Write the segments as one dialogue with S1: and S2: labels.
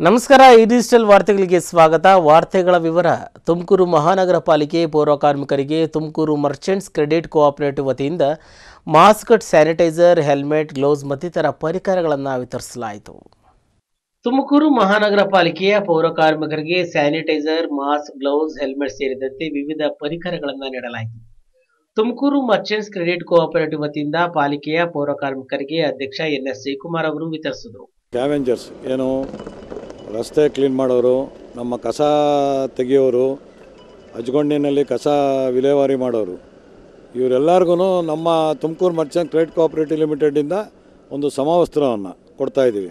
S1: ನಮಸ್ಕಾರ ಈ ಡಿಜಿಟಲ್ ವಾರ್ತೆಗಳಿಗೆ ಸ್ವಾಗತ ವಾರ್ತೆಗಳ ವಿವರ ತುಮಕೂರು ಮಹಾನಗರ ಪಾಲಿಕೆ ಪೌರ ಕಾರ್ಮಿಕರಿಗೆ ತುಮಕೂರು ಮರ್ಚೆಂಟ್ಸ್ ಕ್ರೆಡಿಟ್ ಕೋಆಪರೇಟಿವ್ ವತಿಯಿಂದ ಮಾಸ್ಕ್ ಸ್ಯಾನಿಟೈಸರ್ ಹೆಲ್ಮೆಟ್ ಗ್ಲೌಸ್ ಮತ್ತಿತರ ಪರಿಕರಗಳನ್ನು ವಿತರಿಸಲಾಯಿತು ತುಮಕೂರು ಮಹಾನಗರ ಪಾಲಿಕೆಯ ಪೌರ ಕಾರ್ಮಿಕರಿಗೆ ಸ್ಯಾನಿಟೈಸರ್ ಮಾಸ್ಕ್ ಗ್ಲೌಸ್ ಹೆಲ್ಮೆಟ್ ಸೇರಿದಂತೆ ವಿವಿಧ ಪರಿಕರಗಳನ್ನು ನೀಡಲಾಯಿತು ತುಮಕೂರು ಮರ್ಚೆಂಟ್ಸ್ ಕ್ರೆಡಿಟ್ ಕೋಆಪರೇಟಿವ್ ವತಿಯಿಂದ ಪಾಲಿಕೆಯ ಪೌರ ಕಾರ್ಮಿಕರಿಗೆ ಅಧ್ಯಕ್ಷ ಎನ್ ಎಸ್ ಜಯಕುಮಾರ್ ಅವರು ವಿತರಿಸಿದರು
S2: ಸ್ಕ್ಯಾವೆಂಜರ್ಸ್ ಏನು ರಸ್ತೆ ಕ್ಲೀನ್ ಮಾಡೋರು ನಮ್ಮ ಕಸ ತೆಗೆಯೋರು ಅಜ್ಗೊಂಡಿನಲ್ಲಿ ಕಸ ವಿಲೇವಾರಿ ಮಾಡೋರು ಇವರೆಲ್ಲರಿಗೂ ನಮ್ಮ ತುಮಕೂರು ಮರ್ಚೆಂಟ್ ಕ್ರೆಡಿಟ್ ಕೋಆಪರೇಟಿವ್ ಲಿಮಿಟೆಡಿಂದ ಒಂದು ಸಮವಸ್ತ್ರವನ್ನು ಕೊಡ್ತಾಯಿದ್ದೀವಿ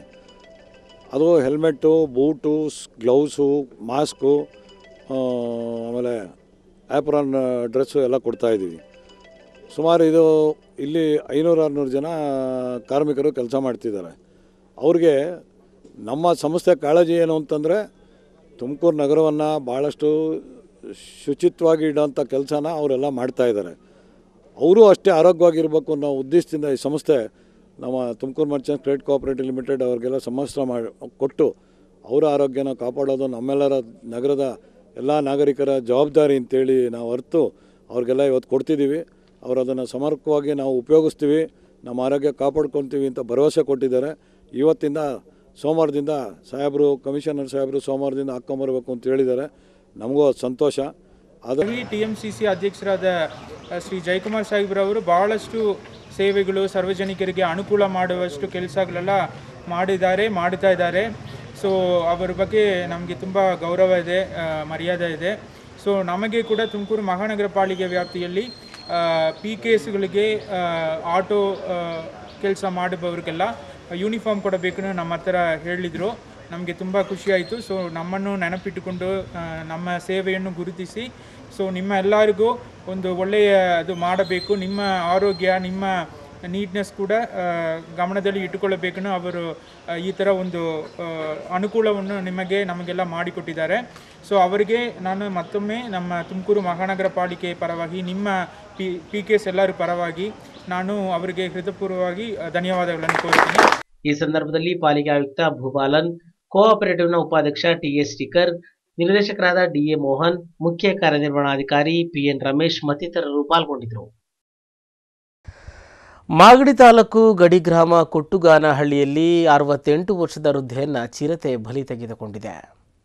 S2: ಅದು ಹೆಲ್ಮೆಟ್ಟು ಬೂಟು ಗ್ಲೌಸು ಮಾಸ್ಕು ಆ, ಆಮೇಲೆ ಆ್ಯಪ್ರಾನ್ ಡ್ರೆಸ್ಸು ಎಲ್ಲ ಕೊಡ್ತಾಯಿದ್ದೀವಿ ಸುಮಾರು ಇದು ಇಲ್ಲಿ ಐನೂರು ಆರುನೂರು ಜನ ಕಾರ್ಮಿಕರು ಕೆಲಸ ಮಾಡ್ತಿದ್ದಾರೆ ಅವ್ರಿಗೆ ನಮ್ಮ ಸಂಸ್ಥೆ ಕಾಳಜಿ ಏನು ಅಂತಂದರೆ ತುಮಕೂರು ನಗರವನ್ನು ಭಾಳಷ್ಟು ಶುಚಿತ್ವವಾಗಿ ಇಡೋಂಥ ಕೆಲಸನ ಅವರೆಲ್ಲ ಮಾಡ್ತಾಯಿದ್ದಾರೆ ಅವರು ಅಷ್ಟೇ ಆರೋಗ್ಯವಾಗಿರಬೇಕು ಅನ್ನೋ ಉದ್ದೇಶದಿಂದ ಈ ಸಂಸ್ಥೆ ನಮ್ಮ Tumakuru merchant credit cooperative limited ಅವ್ರಿಗೆಲ್ಲ ಸಮಸ್ತ ಮಾಡಿ ಕೊಟ್ಟು ಅವರ ಆರೋಗ್ಯನ ಕಾಪಾಡೋದು ನಮ್ಮೆಲ್ಲರ ನಗರದ ಎಲ್ಲ ನಾಗರಿಕರ ಜವಾಬ್ದಾರಿ ಅಂತೇಳಿ ನಾವು ಅರ್ತು ಅವ್ರಿಗೆಲ್ಲ ಇವತ್ತು ಕೊಡ್ತಿದ್ದೀವಿ ಅವರು ಅದನ್ನು ಸಮರ್ಪಕವಾಗಿ ನಾವು ಉಪಯೋಗಿಸ್ತೀವಿ ನಮ್ಮ ಆರೋಗ್ಯ ಕಾಪಾಡ್ಕೊತೀವಿ ಅಂತ ಭರವಸೆ ಕೊಟ್ಟಿದ್ದಾರೆ ಇವತ್ತಿಂದ ಸೋಮವಾರದಿಂದ ಸಾಹೇಬರು ಕಮಿಷನರ್ ಸಾಹೇಬರು ಸೋಮವಾರದಿಂದ ಹಾಕ್ಕೊಂಬರ್ಬೇಕು ಅಂತ ಹೇಳಿದ್ದಾರೆ ನಮಗೂ ಅದು ಸಂತೋಷ ಅದು
S3: ಟಿ ಎಮ್ ಸಿ ಸಿ ಅಧ್ಯಕ್ಷರಾದ ಅ, ಶ್ರೀ ಜಯಕುಮಾರ್ ಸಾಹೇಬ್ರವರು ಬಹಳಷ್ಟು ಸೇವೆಗಳು ಸಾರ್ವಜನಿಕರಿಗೆ ಅನುಕೂಲ ಮಾಡುವಷ್ಟು ಕೆಲಸಗಳೆಲ್ಲ ಮಾಡಿದ್ದಾರೆ ಮಾಡ್ತಾ ಇದ್ದಾರೆ ಸೊ ಅವರ ಬಗ್ಗೆ ನಮಗೆ ತುಂಬ ಗೌರವ ಇದೆ ಆ, ಮರ್ಯಾದೆ ಇದೆ ಸೊ ನಮಗೆ ಕೂಡ ತುಮಕೂರು ಮಹಾನಗರ ಪಾಲಿಕೆ ವ್ಯಾಪ್ತಿಯಲ್ಲಿ ಪಿ ಕೆ ಎಸ್ಗಳಿಗೆ ಆಟೋ ಕೆಲಸ ಮಾಡುವವರಿಗೆಲ್ಲ ಯೂನಿಫಾರ್ಮ್ ಕೊಡಬೇಕು ನಮ್ಮ ಹತ್ರ ಹೇಳಿದರು ನಮಗೆ ತುಂಬ ಖುಷಿಯಾಯಿತು ಸೊ ನಮ್ಮನ್ನು ನೆನಪಿಟ್ಟುಕೊಂಡು ಆ, ನಮ್ಮ ಸೇವೆಯನ್ನು ಗುರುತಿಸಿ ಸೊ ನಿಮ್ಮ ಎಲ್ಲರಿಗೂ ಒಂದು ಒಳ್ಳೆಯ ಅದು ಮಾಡಬೇಕು ನಿಮ್ಮ ಆರೋಗ್ಯ ನಿಮ್ಮ ನೀಟ್ನೆಸ್ ಕೂಡ ಆ, ಗಮನದಲ್ಲಿ ಇಟ್ಟುಕೊಳ್ಳಬೇಕನ್ನು ಅವರು ಆ, ಈ ಥರ ಒಂದು ಆ, ಅನುಕೂಲವನ್ನು ನಿಮಗೆ ನಮಗೆಲ್ಲ ಮಾಡಿಕೊಟ್ಟಿದ್ದಾರೆ ಸೊ ಅವರಿಗೆ ನಾನು ಮತ್ತೊಮ್ಮೆ ನಮ್ಮ ತುಮಕೂರು ಮಹಾನಗರ ಪಾಲಿಕೆ ಪರವಾಗಿ ನಿಮ್ಮ ಪಿ ಪಿ ಕೆ ಎಸ್ ಎಲ್ಲರ ಪರವಾಗಿ ನಾನು ಅವರಿಗೆ ಹೃದಯಪೂರ್ವವಾಗಿ ಆ, ಧನ್ಯವಾದಗಳನ್ನು ಕೋರುತ್ತೀನಿ
S1: ಈ ಸಂದರ್ಭದಲ್ಲಿ ಪಾಲಿಕೆ ಆಯುಕ್ತ ಭೂಪಾಲನ್ ಕೋಆಪರೇಟಿವ್ನ ಉಪಾಧ್ಯಕ್ಷ ಟಿಎಸ್ ಸ್ಟಿಕರ್ ನಿರ್ದೇಶಕರಾದ ಡಿಎ ಮೋಹನ್ ಮುಖ್ಯ ಕಾರ್ಯನಿರ್ವಹಣಾಧಿಕಾರಿ ಪಿಎನ್ ರಮೇಶ್ ಮತ್ತಿತರರು ಪಾಲ್ಗೊಂಡಿದ್ದರು ಮಾಗಡಿ ತಾಲೂಕು ಗಡಿ ಗ್ರಾಮ ಕೊಟ್ಟುಗಾನಹಳ್ಳಿಯಲ್ಲಿ ಅರವತ್ತೆಂಟು ವರ್ಷದ ವೃದ್ಧೆಯನ್ನ ಚಿರತೆ ಬಲಿ ತೆಗೆದುಕೊಂಡಿದೆ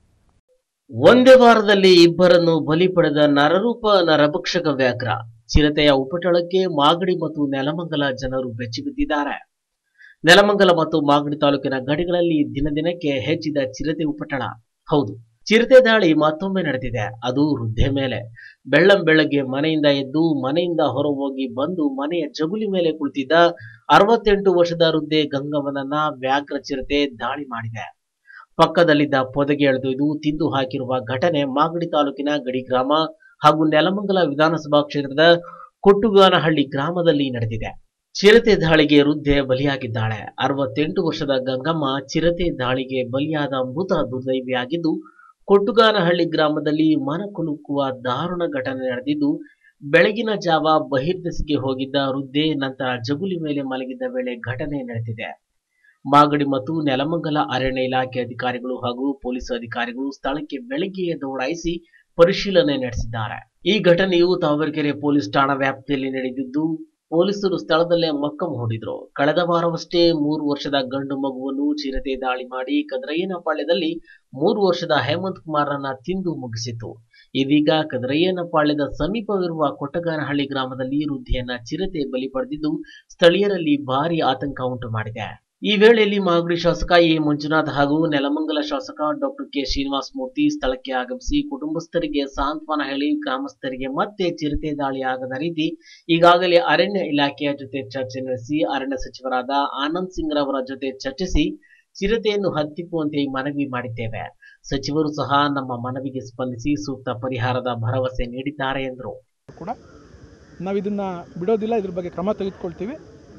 S1: ಒಂದೇ ವಾರದಲ್ಲಿ ಇಬ್ಬರನ್ನು ಬಲಿ ಪಡೆದ ನರರೂಪ ನರಭಕ್ಷಕ ವ್ಯಾಘ್ರ ಚಿರತೆಯ ಉಪಟಳಕ್ಕೆ ಮಾಗಡಿ ಮತ್ತು ನೆಲಮಂಗಲ ಜನರು ಬೆಚ್ಚಿಬಿದ್ದಿದ್ದಾರೆ ನೆಲಮಂಗಲ ಮತ್ತು ಮಾಗಡಿ ತಾಲೂಕಿನ ಗಡಿಗಳಲ್ಲಿ ದಿನ ದಿನಕ್ಕೆ ಹೆಚ್ಚಿದ ಚಿರತೆ ಉಪಟಳ ಹೌದು ಚಿರತೆ ದಾಳಿ ಮತ್ತೊಮ್ಮೆ ನಡೆದಿದೆ ಅದು ವೃದ್ಧೆ ಮೇಲೆ ಬೆಳ್ಳಂ ಬೆಳಗ್ಗೆ ಮನೆಯಿಂದ ಎದ್ದು ಮನೆಯಿಂದ ಹೊರಹೋಗಿ ಬಂದು ಮನೆಯ ಜಗುಲಿ ಮೇಲೆ ಕುಳಿತಿದ್ದ ಅರವತ್ತೆಂಟು ವರ್ಷದ ವೃದ್ಧೆ ಗಂಗಮ್ಮನನ್ನ ವ್ಯಾಘ್ರ ಚಿರತೆ ದಾಳಿ ಮಾಡಿದೆ ಪಕ್ಕದಲ್ಲಿದ್ದ ಪೊದೆಗೆ ಎಳೆದೊಯ್ದು ತಿಂದು ಹಾಕಿರುವ ಘಟನೆ ಮಾಗಡಿ ತಾಲೂಕಿನ ಗಡಿ ಗ್ರಾಮ ಹಾಗೂ ನೆಲಮಂಗಲ ವಿಧಾನಸಭಾ ಕ್ಷೇತ್ರದ ಕೊಟ್ಟುಗಾನಹಳ್ಳಿ ಗ್ರಾಮದಲ್ಲಿ ನಡೆದಿದೆ ಚಿರತೆ ದಾಳಿಗೆ ವೃದ್ಧೆ ಬಲಿಯಾಗಿದ್ದಾಳೆ ಅರವತ್ತೆಂಟು ವರ್ಷದ ಗಂಗಮ್ಮ ಚಿರತೆ ದಾಳಿಗೆ ಬಲಿಯಾದ ಮೃತ ದುರ್ದೈವಿಯಾಗಿದ್ದು ಕೊಟ್ಟುಗಾನಹಳ್ಳಿ ಗ್ರಾಮದಲ್ಲಿ ಮನಕುಲುಕುವ ದಾರುಣ ಘಟನೆ ನಡೆದಿದ್ದು ಬೆಳಗಿನ ಜಾವ ಬಹಿರ್ದೆಸೆಗೆ ಹೋಗಿದ್ದ ವೃದ್ಧೆ ನಂತರ ಜಗುಲಿ ಮೇಲೆ ಮಲಗಿದ್ದ ವೇಳೆ ಘಟನೆ ನಡೆದಿದೆ ಮಾಗಡಿ ಮತ್ತು ನೆಲಮಂಗಲ ಅರಣ್ಯ ಇಲಾಖೆ ಅಧಿಕಾರಿಗಳು ಹಾಗೂ ಪೊಲೀಸ್ ಅಧಿಕಾರಿಗಳು ಸ್ಥಳಕ್ಕೆ ಬೆಳಗ್ಗೆಯೇ ದೌಡಾಯಿಸಿ ಪರಿಶೀಲನೆ ನಡೆಸಿದ್ದಾರೆ ಈ ಘಟನೆಯು ತಾವರೆಕೆರೆ ಪೊಲೀಸ್ ಠಾಣಾ ವ್ಯಾಪ್ತಿಯಲ್ಲಿ ನಡೆದಿದ್ದು ಪೊಲೀಸರು ಸ್ಥಳದಲ್ಲೇ ಮೊಕ್ಕಂ ಹೂಡಿದ್ರು ಕಳೆದ ವಾರವಷ್ಟೇ ಮೂರು ವರ್ಷದ ಗಂಡು ಮಗುವನ್ನು ಚಿರತೆ ದಾಳಿ ಮಾಡಿ ಕದ್ರಯ್ಯನಪಾಳ್ಯದಲ್ಲಿ ಮೂರು ವರ್ಷದ ಹೇಮಂತ್ ಕುಮಾರನ್ನ ತಿಂದು ಮುಗಿಸಿತು ಇದೀಗ ಕದ್ರಯ್ಯನಪಾಳ್ಯದ ಸಮೀಪವಿರುವ ಕೊಟ್ಟಗಾನಹಳ್ಳಿ ಗ್ರಾಮದಲ್ಲಿ ವೃದ್ಧೆಯನ್ನ ಚಿರತೆ ಬಲಿ ಪಡೆದಿದ್ದು ಸ್ಥಳೀಯರಲ್ಲಿ ಭಾರಿ ಆತಂಕ ಉಂಟು ಮಾಡಿದೆ ಈ ವೇಳೆಯಲ್ಲಿ ಮಾಗಡಿ ಶಾಸಕ ಎ ಮಂಜುನಾಥ್ ಹಾಗೂ ನೆಲಮಂಗಲ ಶಾಸಕ ಡಾಕ್ಟರ್ ಕೆ ಶ್ರೀನಿವಾಸ ಮೂರ್ತಿ ಸ್ಥಳಕ್ಕೆ ಆಗಮಿಸಿ ಕುಟುಂಬಸ್ಥರಿಗೆ ಸಾಂತ್ವನ ಹೇಳಿ ಗ್ರಾಮಸ್ಥರಿಗೆ ಮತ್ತೆ ಚಿರತೆ ದಾಳಿ ಆಗದ ರೀತಿ ಈಗಾಗಲೇ ಅರಣ್ಯ ಇಲಾಖೆಯ ಜೊತೆ ಚರ್ಚೆ ನಡೆಸಿ ಅರಣ್ಯ ಸಚಿವರಾದ ಆನಂದ್ ಸಿಂಗ್ ರವರ ಜೊತೆ ಚರ್ಚಿಸಿ ಚಿರತೆಯನ್ನು ಹತ್ತಿಕ್ಕುವಂತೆ ಮನವಿ ಮಾಡಿದ್ದೇವೆ ಸಚಿವರು ಸಹ ನಮ್ಮ ಮನವಿಗೆ ಸ್ಪಂದಿಸಿ ಸೂಕ್ತ ಪರಿಹಾರದ ಭರವಸೆ ನೀಡಿದ್ದಾರೆ ಎಂದರು
S4: ಕೂಡ ನಾವು ಇದನ್ನು ಬಿಡೋದಿಲ್ಲ ಇದ್ರ ಬಗ್ಗೆ ಕ್ರಮ ತೆಗೆದುಕೊಳ್ತೀವಿ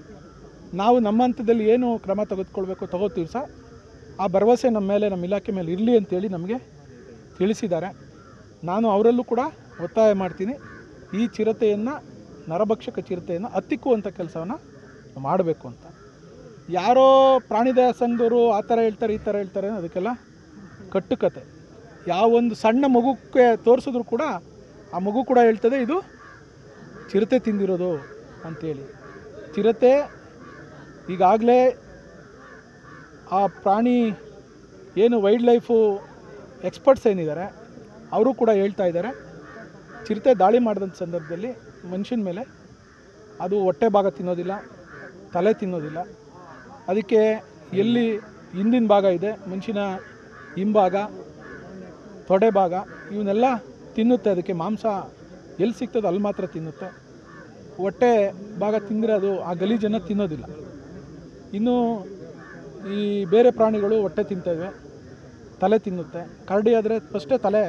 S4: ನಾವು ನಮ್ಮ ಹಂತದಲ್ಲಿ ಏನು ಕ್ರಮ ತೆಗೆದುಕೊಳ್ಬೇಕು ತಗೋತೀವಿ ಸಹ ಆ ಭರವಸೆ ನಮ್ಮ ಮೇಲೆ ನಮ್ಮ ಇಲಾಖೆ ಮೇಲೆ ಇರಲಿ ಅಂತೇಳಿ ನಮಗೆ ತಿಳಿಸಿದ್ದಾರೆ ನಾನು ಅವರಲ್ಲೂ ಕೂಡ ಒತ್ತಾಯ ಮಾಡ್ತೀನಿ ಈ ಚಿರತೆಯನ್ನು ನರಭಕ್ಷಕ ಚಿರತೆಯನ್ನು ಹತ್ತಿಕ್ಕುವಂಥ ಕೆಲಸವನ್ನು ಮಾಡಬೇಕು ಅಂತ ಯಾರೋ ಪ್ರಾಣಿದಯ ಸಂಘದವರು ಆ ಥರ ಹೇಳ್ತಾರೆ ಈ ಥರ ಹೇಳ್ತಾರೆ ಅದಕ್ಕೆಲ್ಲ ಕಟ್ಟುಕತೆ ಯಾವೊಂದು ಸಣ್ಣ ಮಗುಕ್ಕೆ ತೋರಿಸಿದ್ರು ಕೂಡ ಆ ಮಗು ಕೂಡ ಹೇಳ್ತದೆ ಇದು ಚಿರತೆ ತಿಂದಿರೋದು ಅಂಥೇಳಿ ಚಿರತೆ ಈಗಾಗಲೇ ಆ ಪ್ರಾಣಿ ಏನು ವೈಲ್ಡ್ ಲೈಫು ಎಕ್ಸ್ಪರ್ಟ್ಸ್ ಏನಿದ್ದಾರೆ ಅವರು ಕೂಡ ಹೇಳ್ತಾ ಇದ್ದಾರೆ ಚಿರತೆ ದಾಳಿ ಮಾಡಿದಂಥ ಸಂದರ್ಭದಲ್ಲಿ ಮನುಷ್ಯನ ಮೇಲೆ ಅದು ಹೊಟ್ಟೆ ಭಾಗ ತಿನ್ನೋದಿಲ್ಲ ತಲೆ ತಿನ್ನೋದಿಲ್ಲ ಅದಕ್ಕೆ ಎಲ್ಲಿ ಹಿಂದಿನ ಭಾಗ ಇದೆ ಮನುಷ್ಯನ ಹಿಂಭಾಗ ತೊಡೆ ಭಾಗ ಇವನ್ನೆಲ್ಲ ತಿನ್ನುತ್ತೆ ಅದಕ್ಕೆ ಮಾಂಸ ಎಲ್ಲಿ ಸಿಗ್ತದೆ ಅಲ್ಲಿ ಮಾತ್ರ ತಿನ್ನುತ್ತೆ ಹೊಟ್ಟೆ ಭಾಗ ತಿಂದರೆ ಅದು ಆ ಗಲೀಜನ್ನು ತಿನ್ನೋದಿಲ್ಲ ಇನ್ನು ಈ ಬೇರೆ ಪ್ರಾಣಿಗಳು ಹೊಟ್ಟೆ ತಿಂತವೆ ತಲೆ ತಿನ್ನುತ್ತೆ ಕರಡಿ ಆದರೆ ಫಸ್ಟೇ ತಲೆ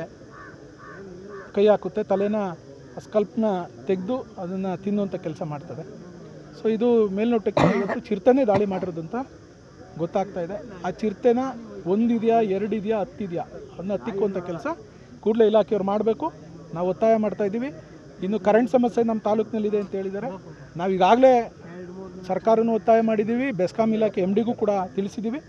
S4: ಕೈ ಹಾಕುತ್ತೆ ತಲೆನ ಸ್ಕಲ್ಪ್ನ ತೆಗೆದು ಅದನ್ನು ತಿನ್ನುವಂಥ ಕೆಲಸ ಮಾಡ್ತದೆ ಸೊ ಇದು ಮೇಲ್ನೋಟಕ್ಕೆ ಇವತ್ತು ಚಿರತೆನೇ ದಾಳಿ ಮಾಡಿರೋದು ಅಂತ ಗೊತ್ತಾಗ್ತಾ ಇದೆ ಆ ಚಿರತೆನ ಒಂದಿದೆಯಾ ಎರಡಿದೆಯಾ ಹತ್ತಿದೆಯಾ ಅದನ್ನ ಹತ್ತಿಕ್ಕುವಂಥ ಕೆಲಸ ಕೂಡಲೇ ಇಲಾಖೆಯವ್ರು ಮಾಡಬೇಕು ನಾವು ಒತ್ತಾಯ ಮಾಡ್ತಾ ಇದ್ದೀವಿ ಇನ್ನು ಕರೆಂಟ್ ಸಮಸ್ಯೆ ನಮ್ಮ ತಾಲೂಕಿನಲ್ಲಿದೆ ಅಂತ ಹೇಳಿದ್ದಾರೆ ನಾವು ಈಗಾಗಲೇ ಸರ್ಕಾರನೂ ಒತ್ತಾಯ ಮಾಡಿದ್ದೀವಿ ಬೆಸ್ಕಾಂ ಇಲಾಖೆ ಎಮ್ ಡಿಗೂ ಕೂಡ ತಿಳಿಸಿದ್ದೀವಿ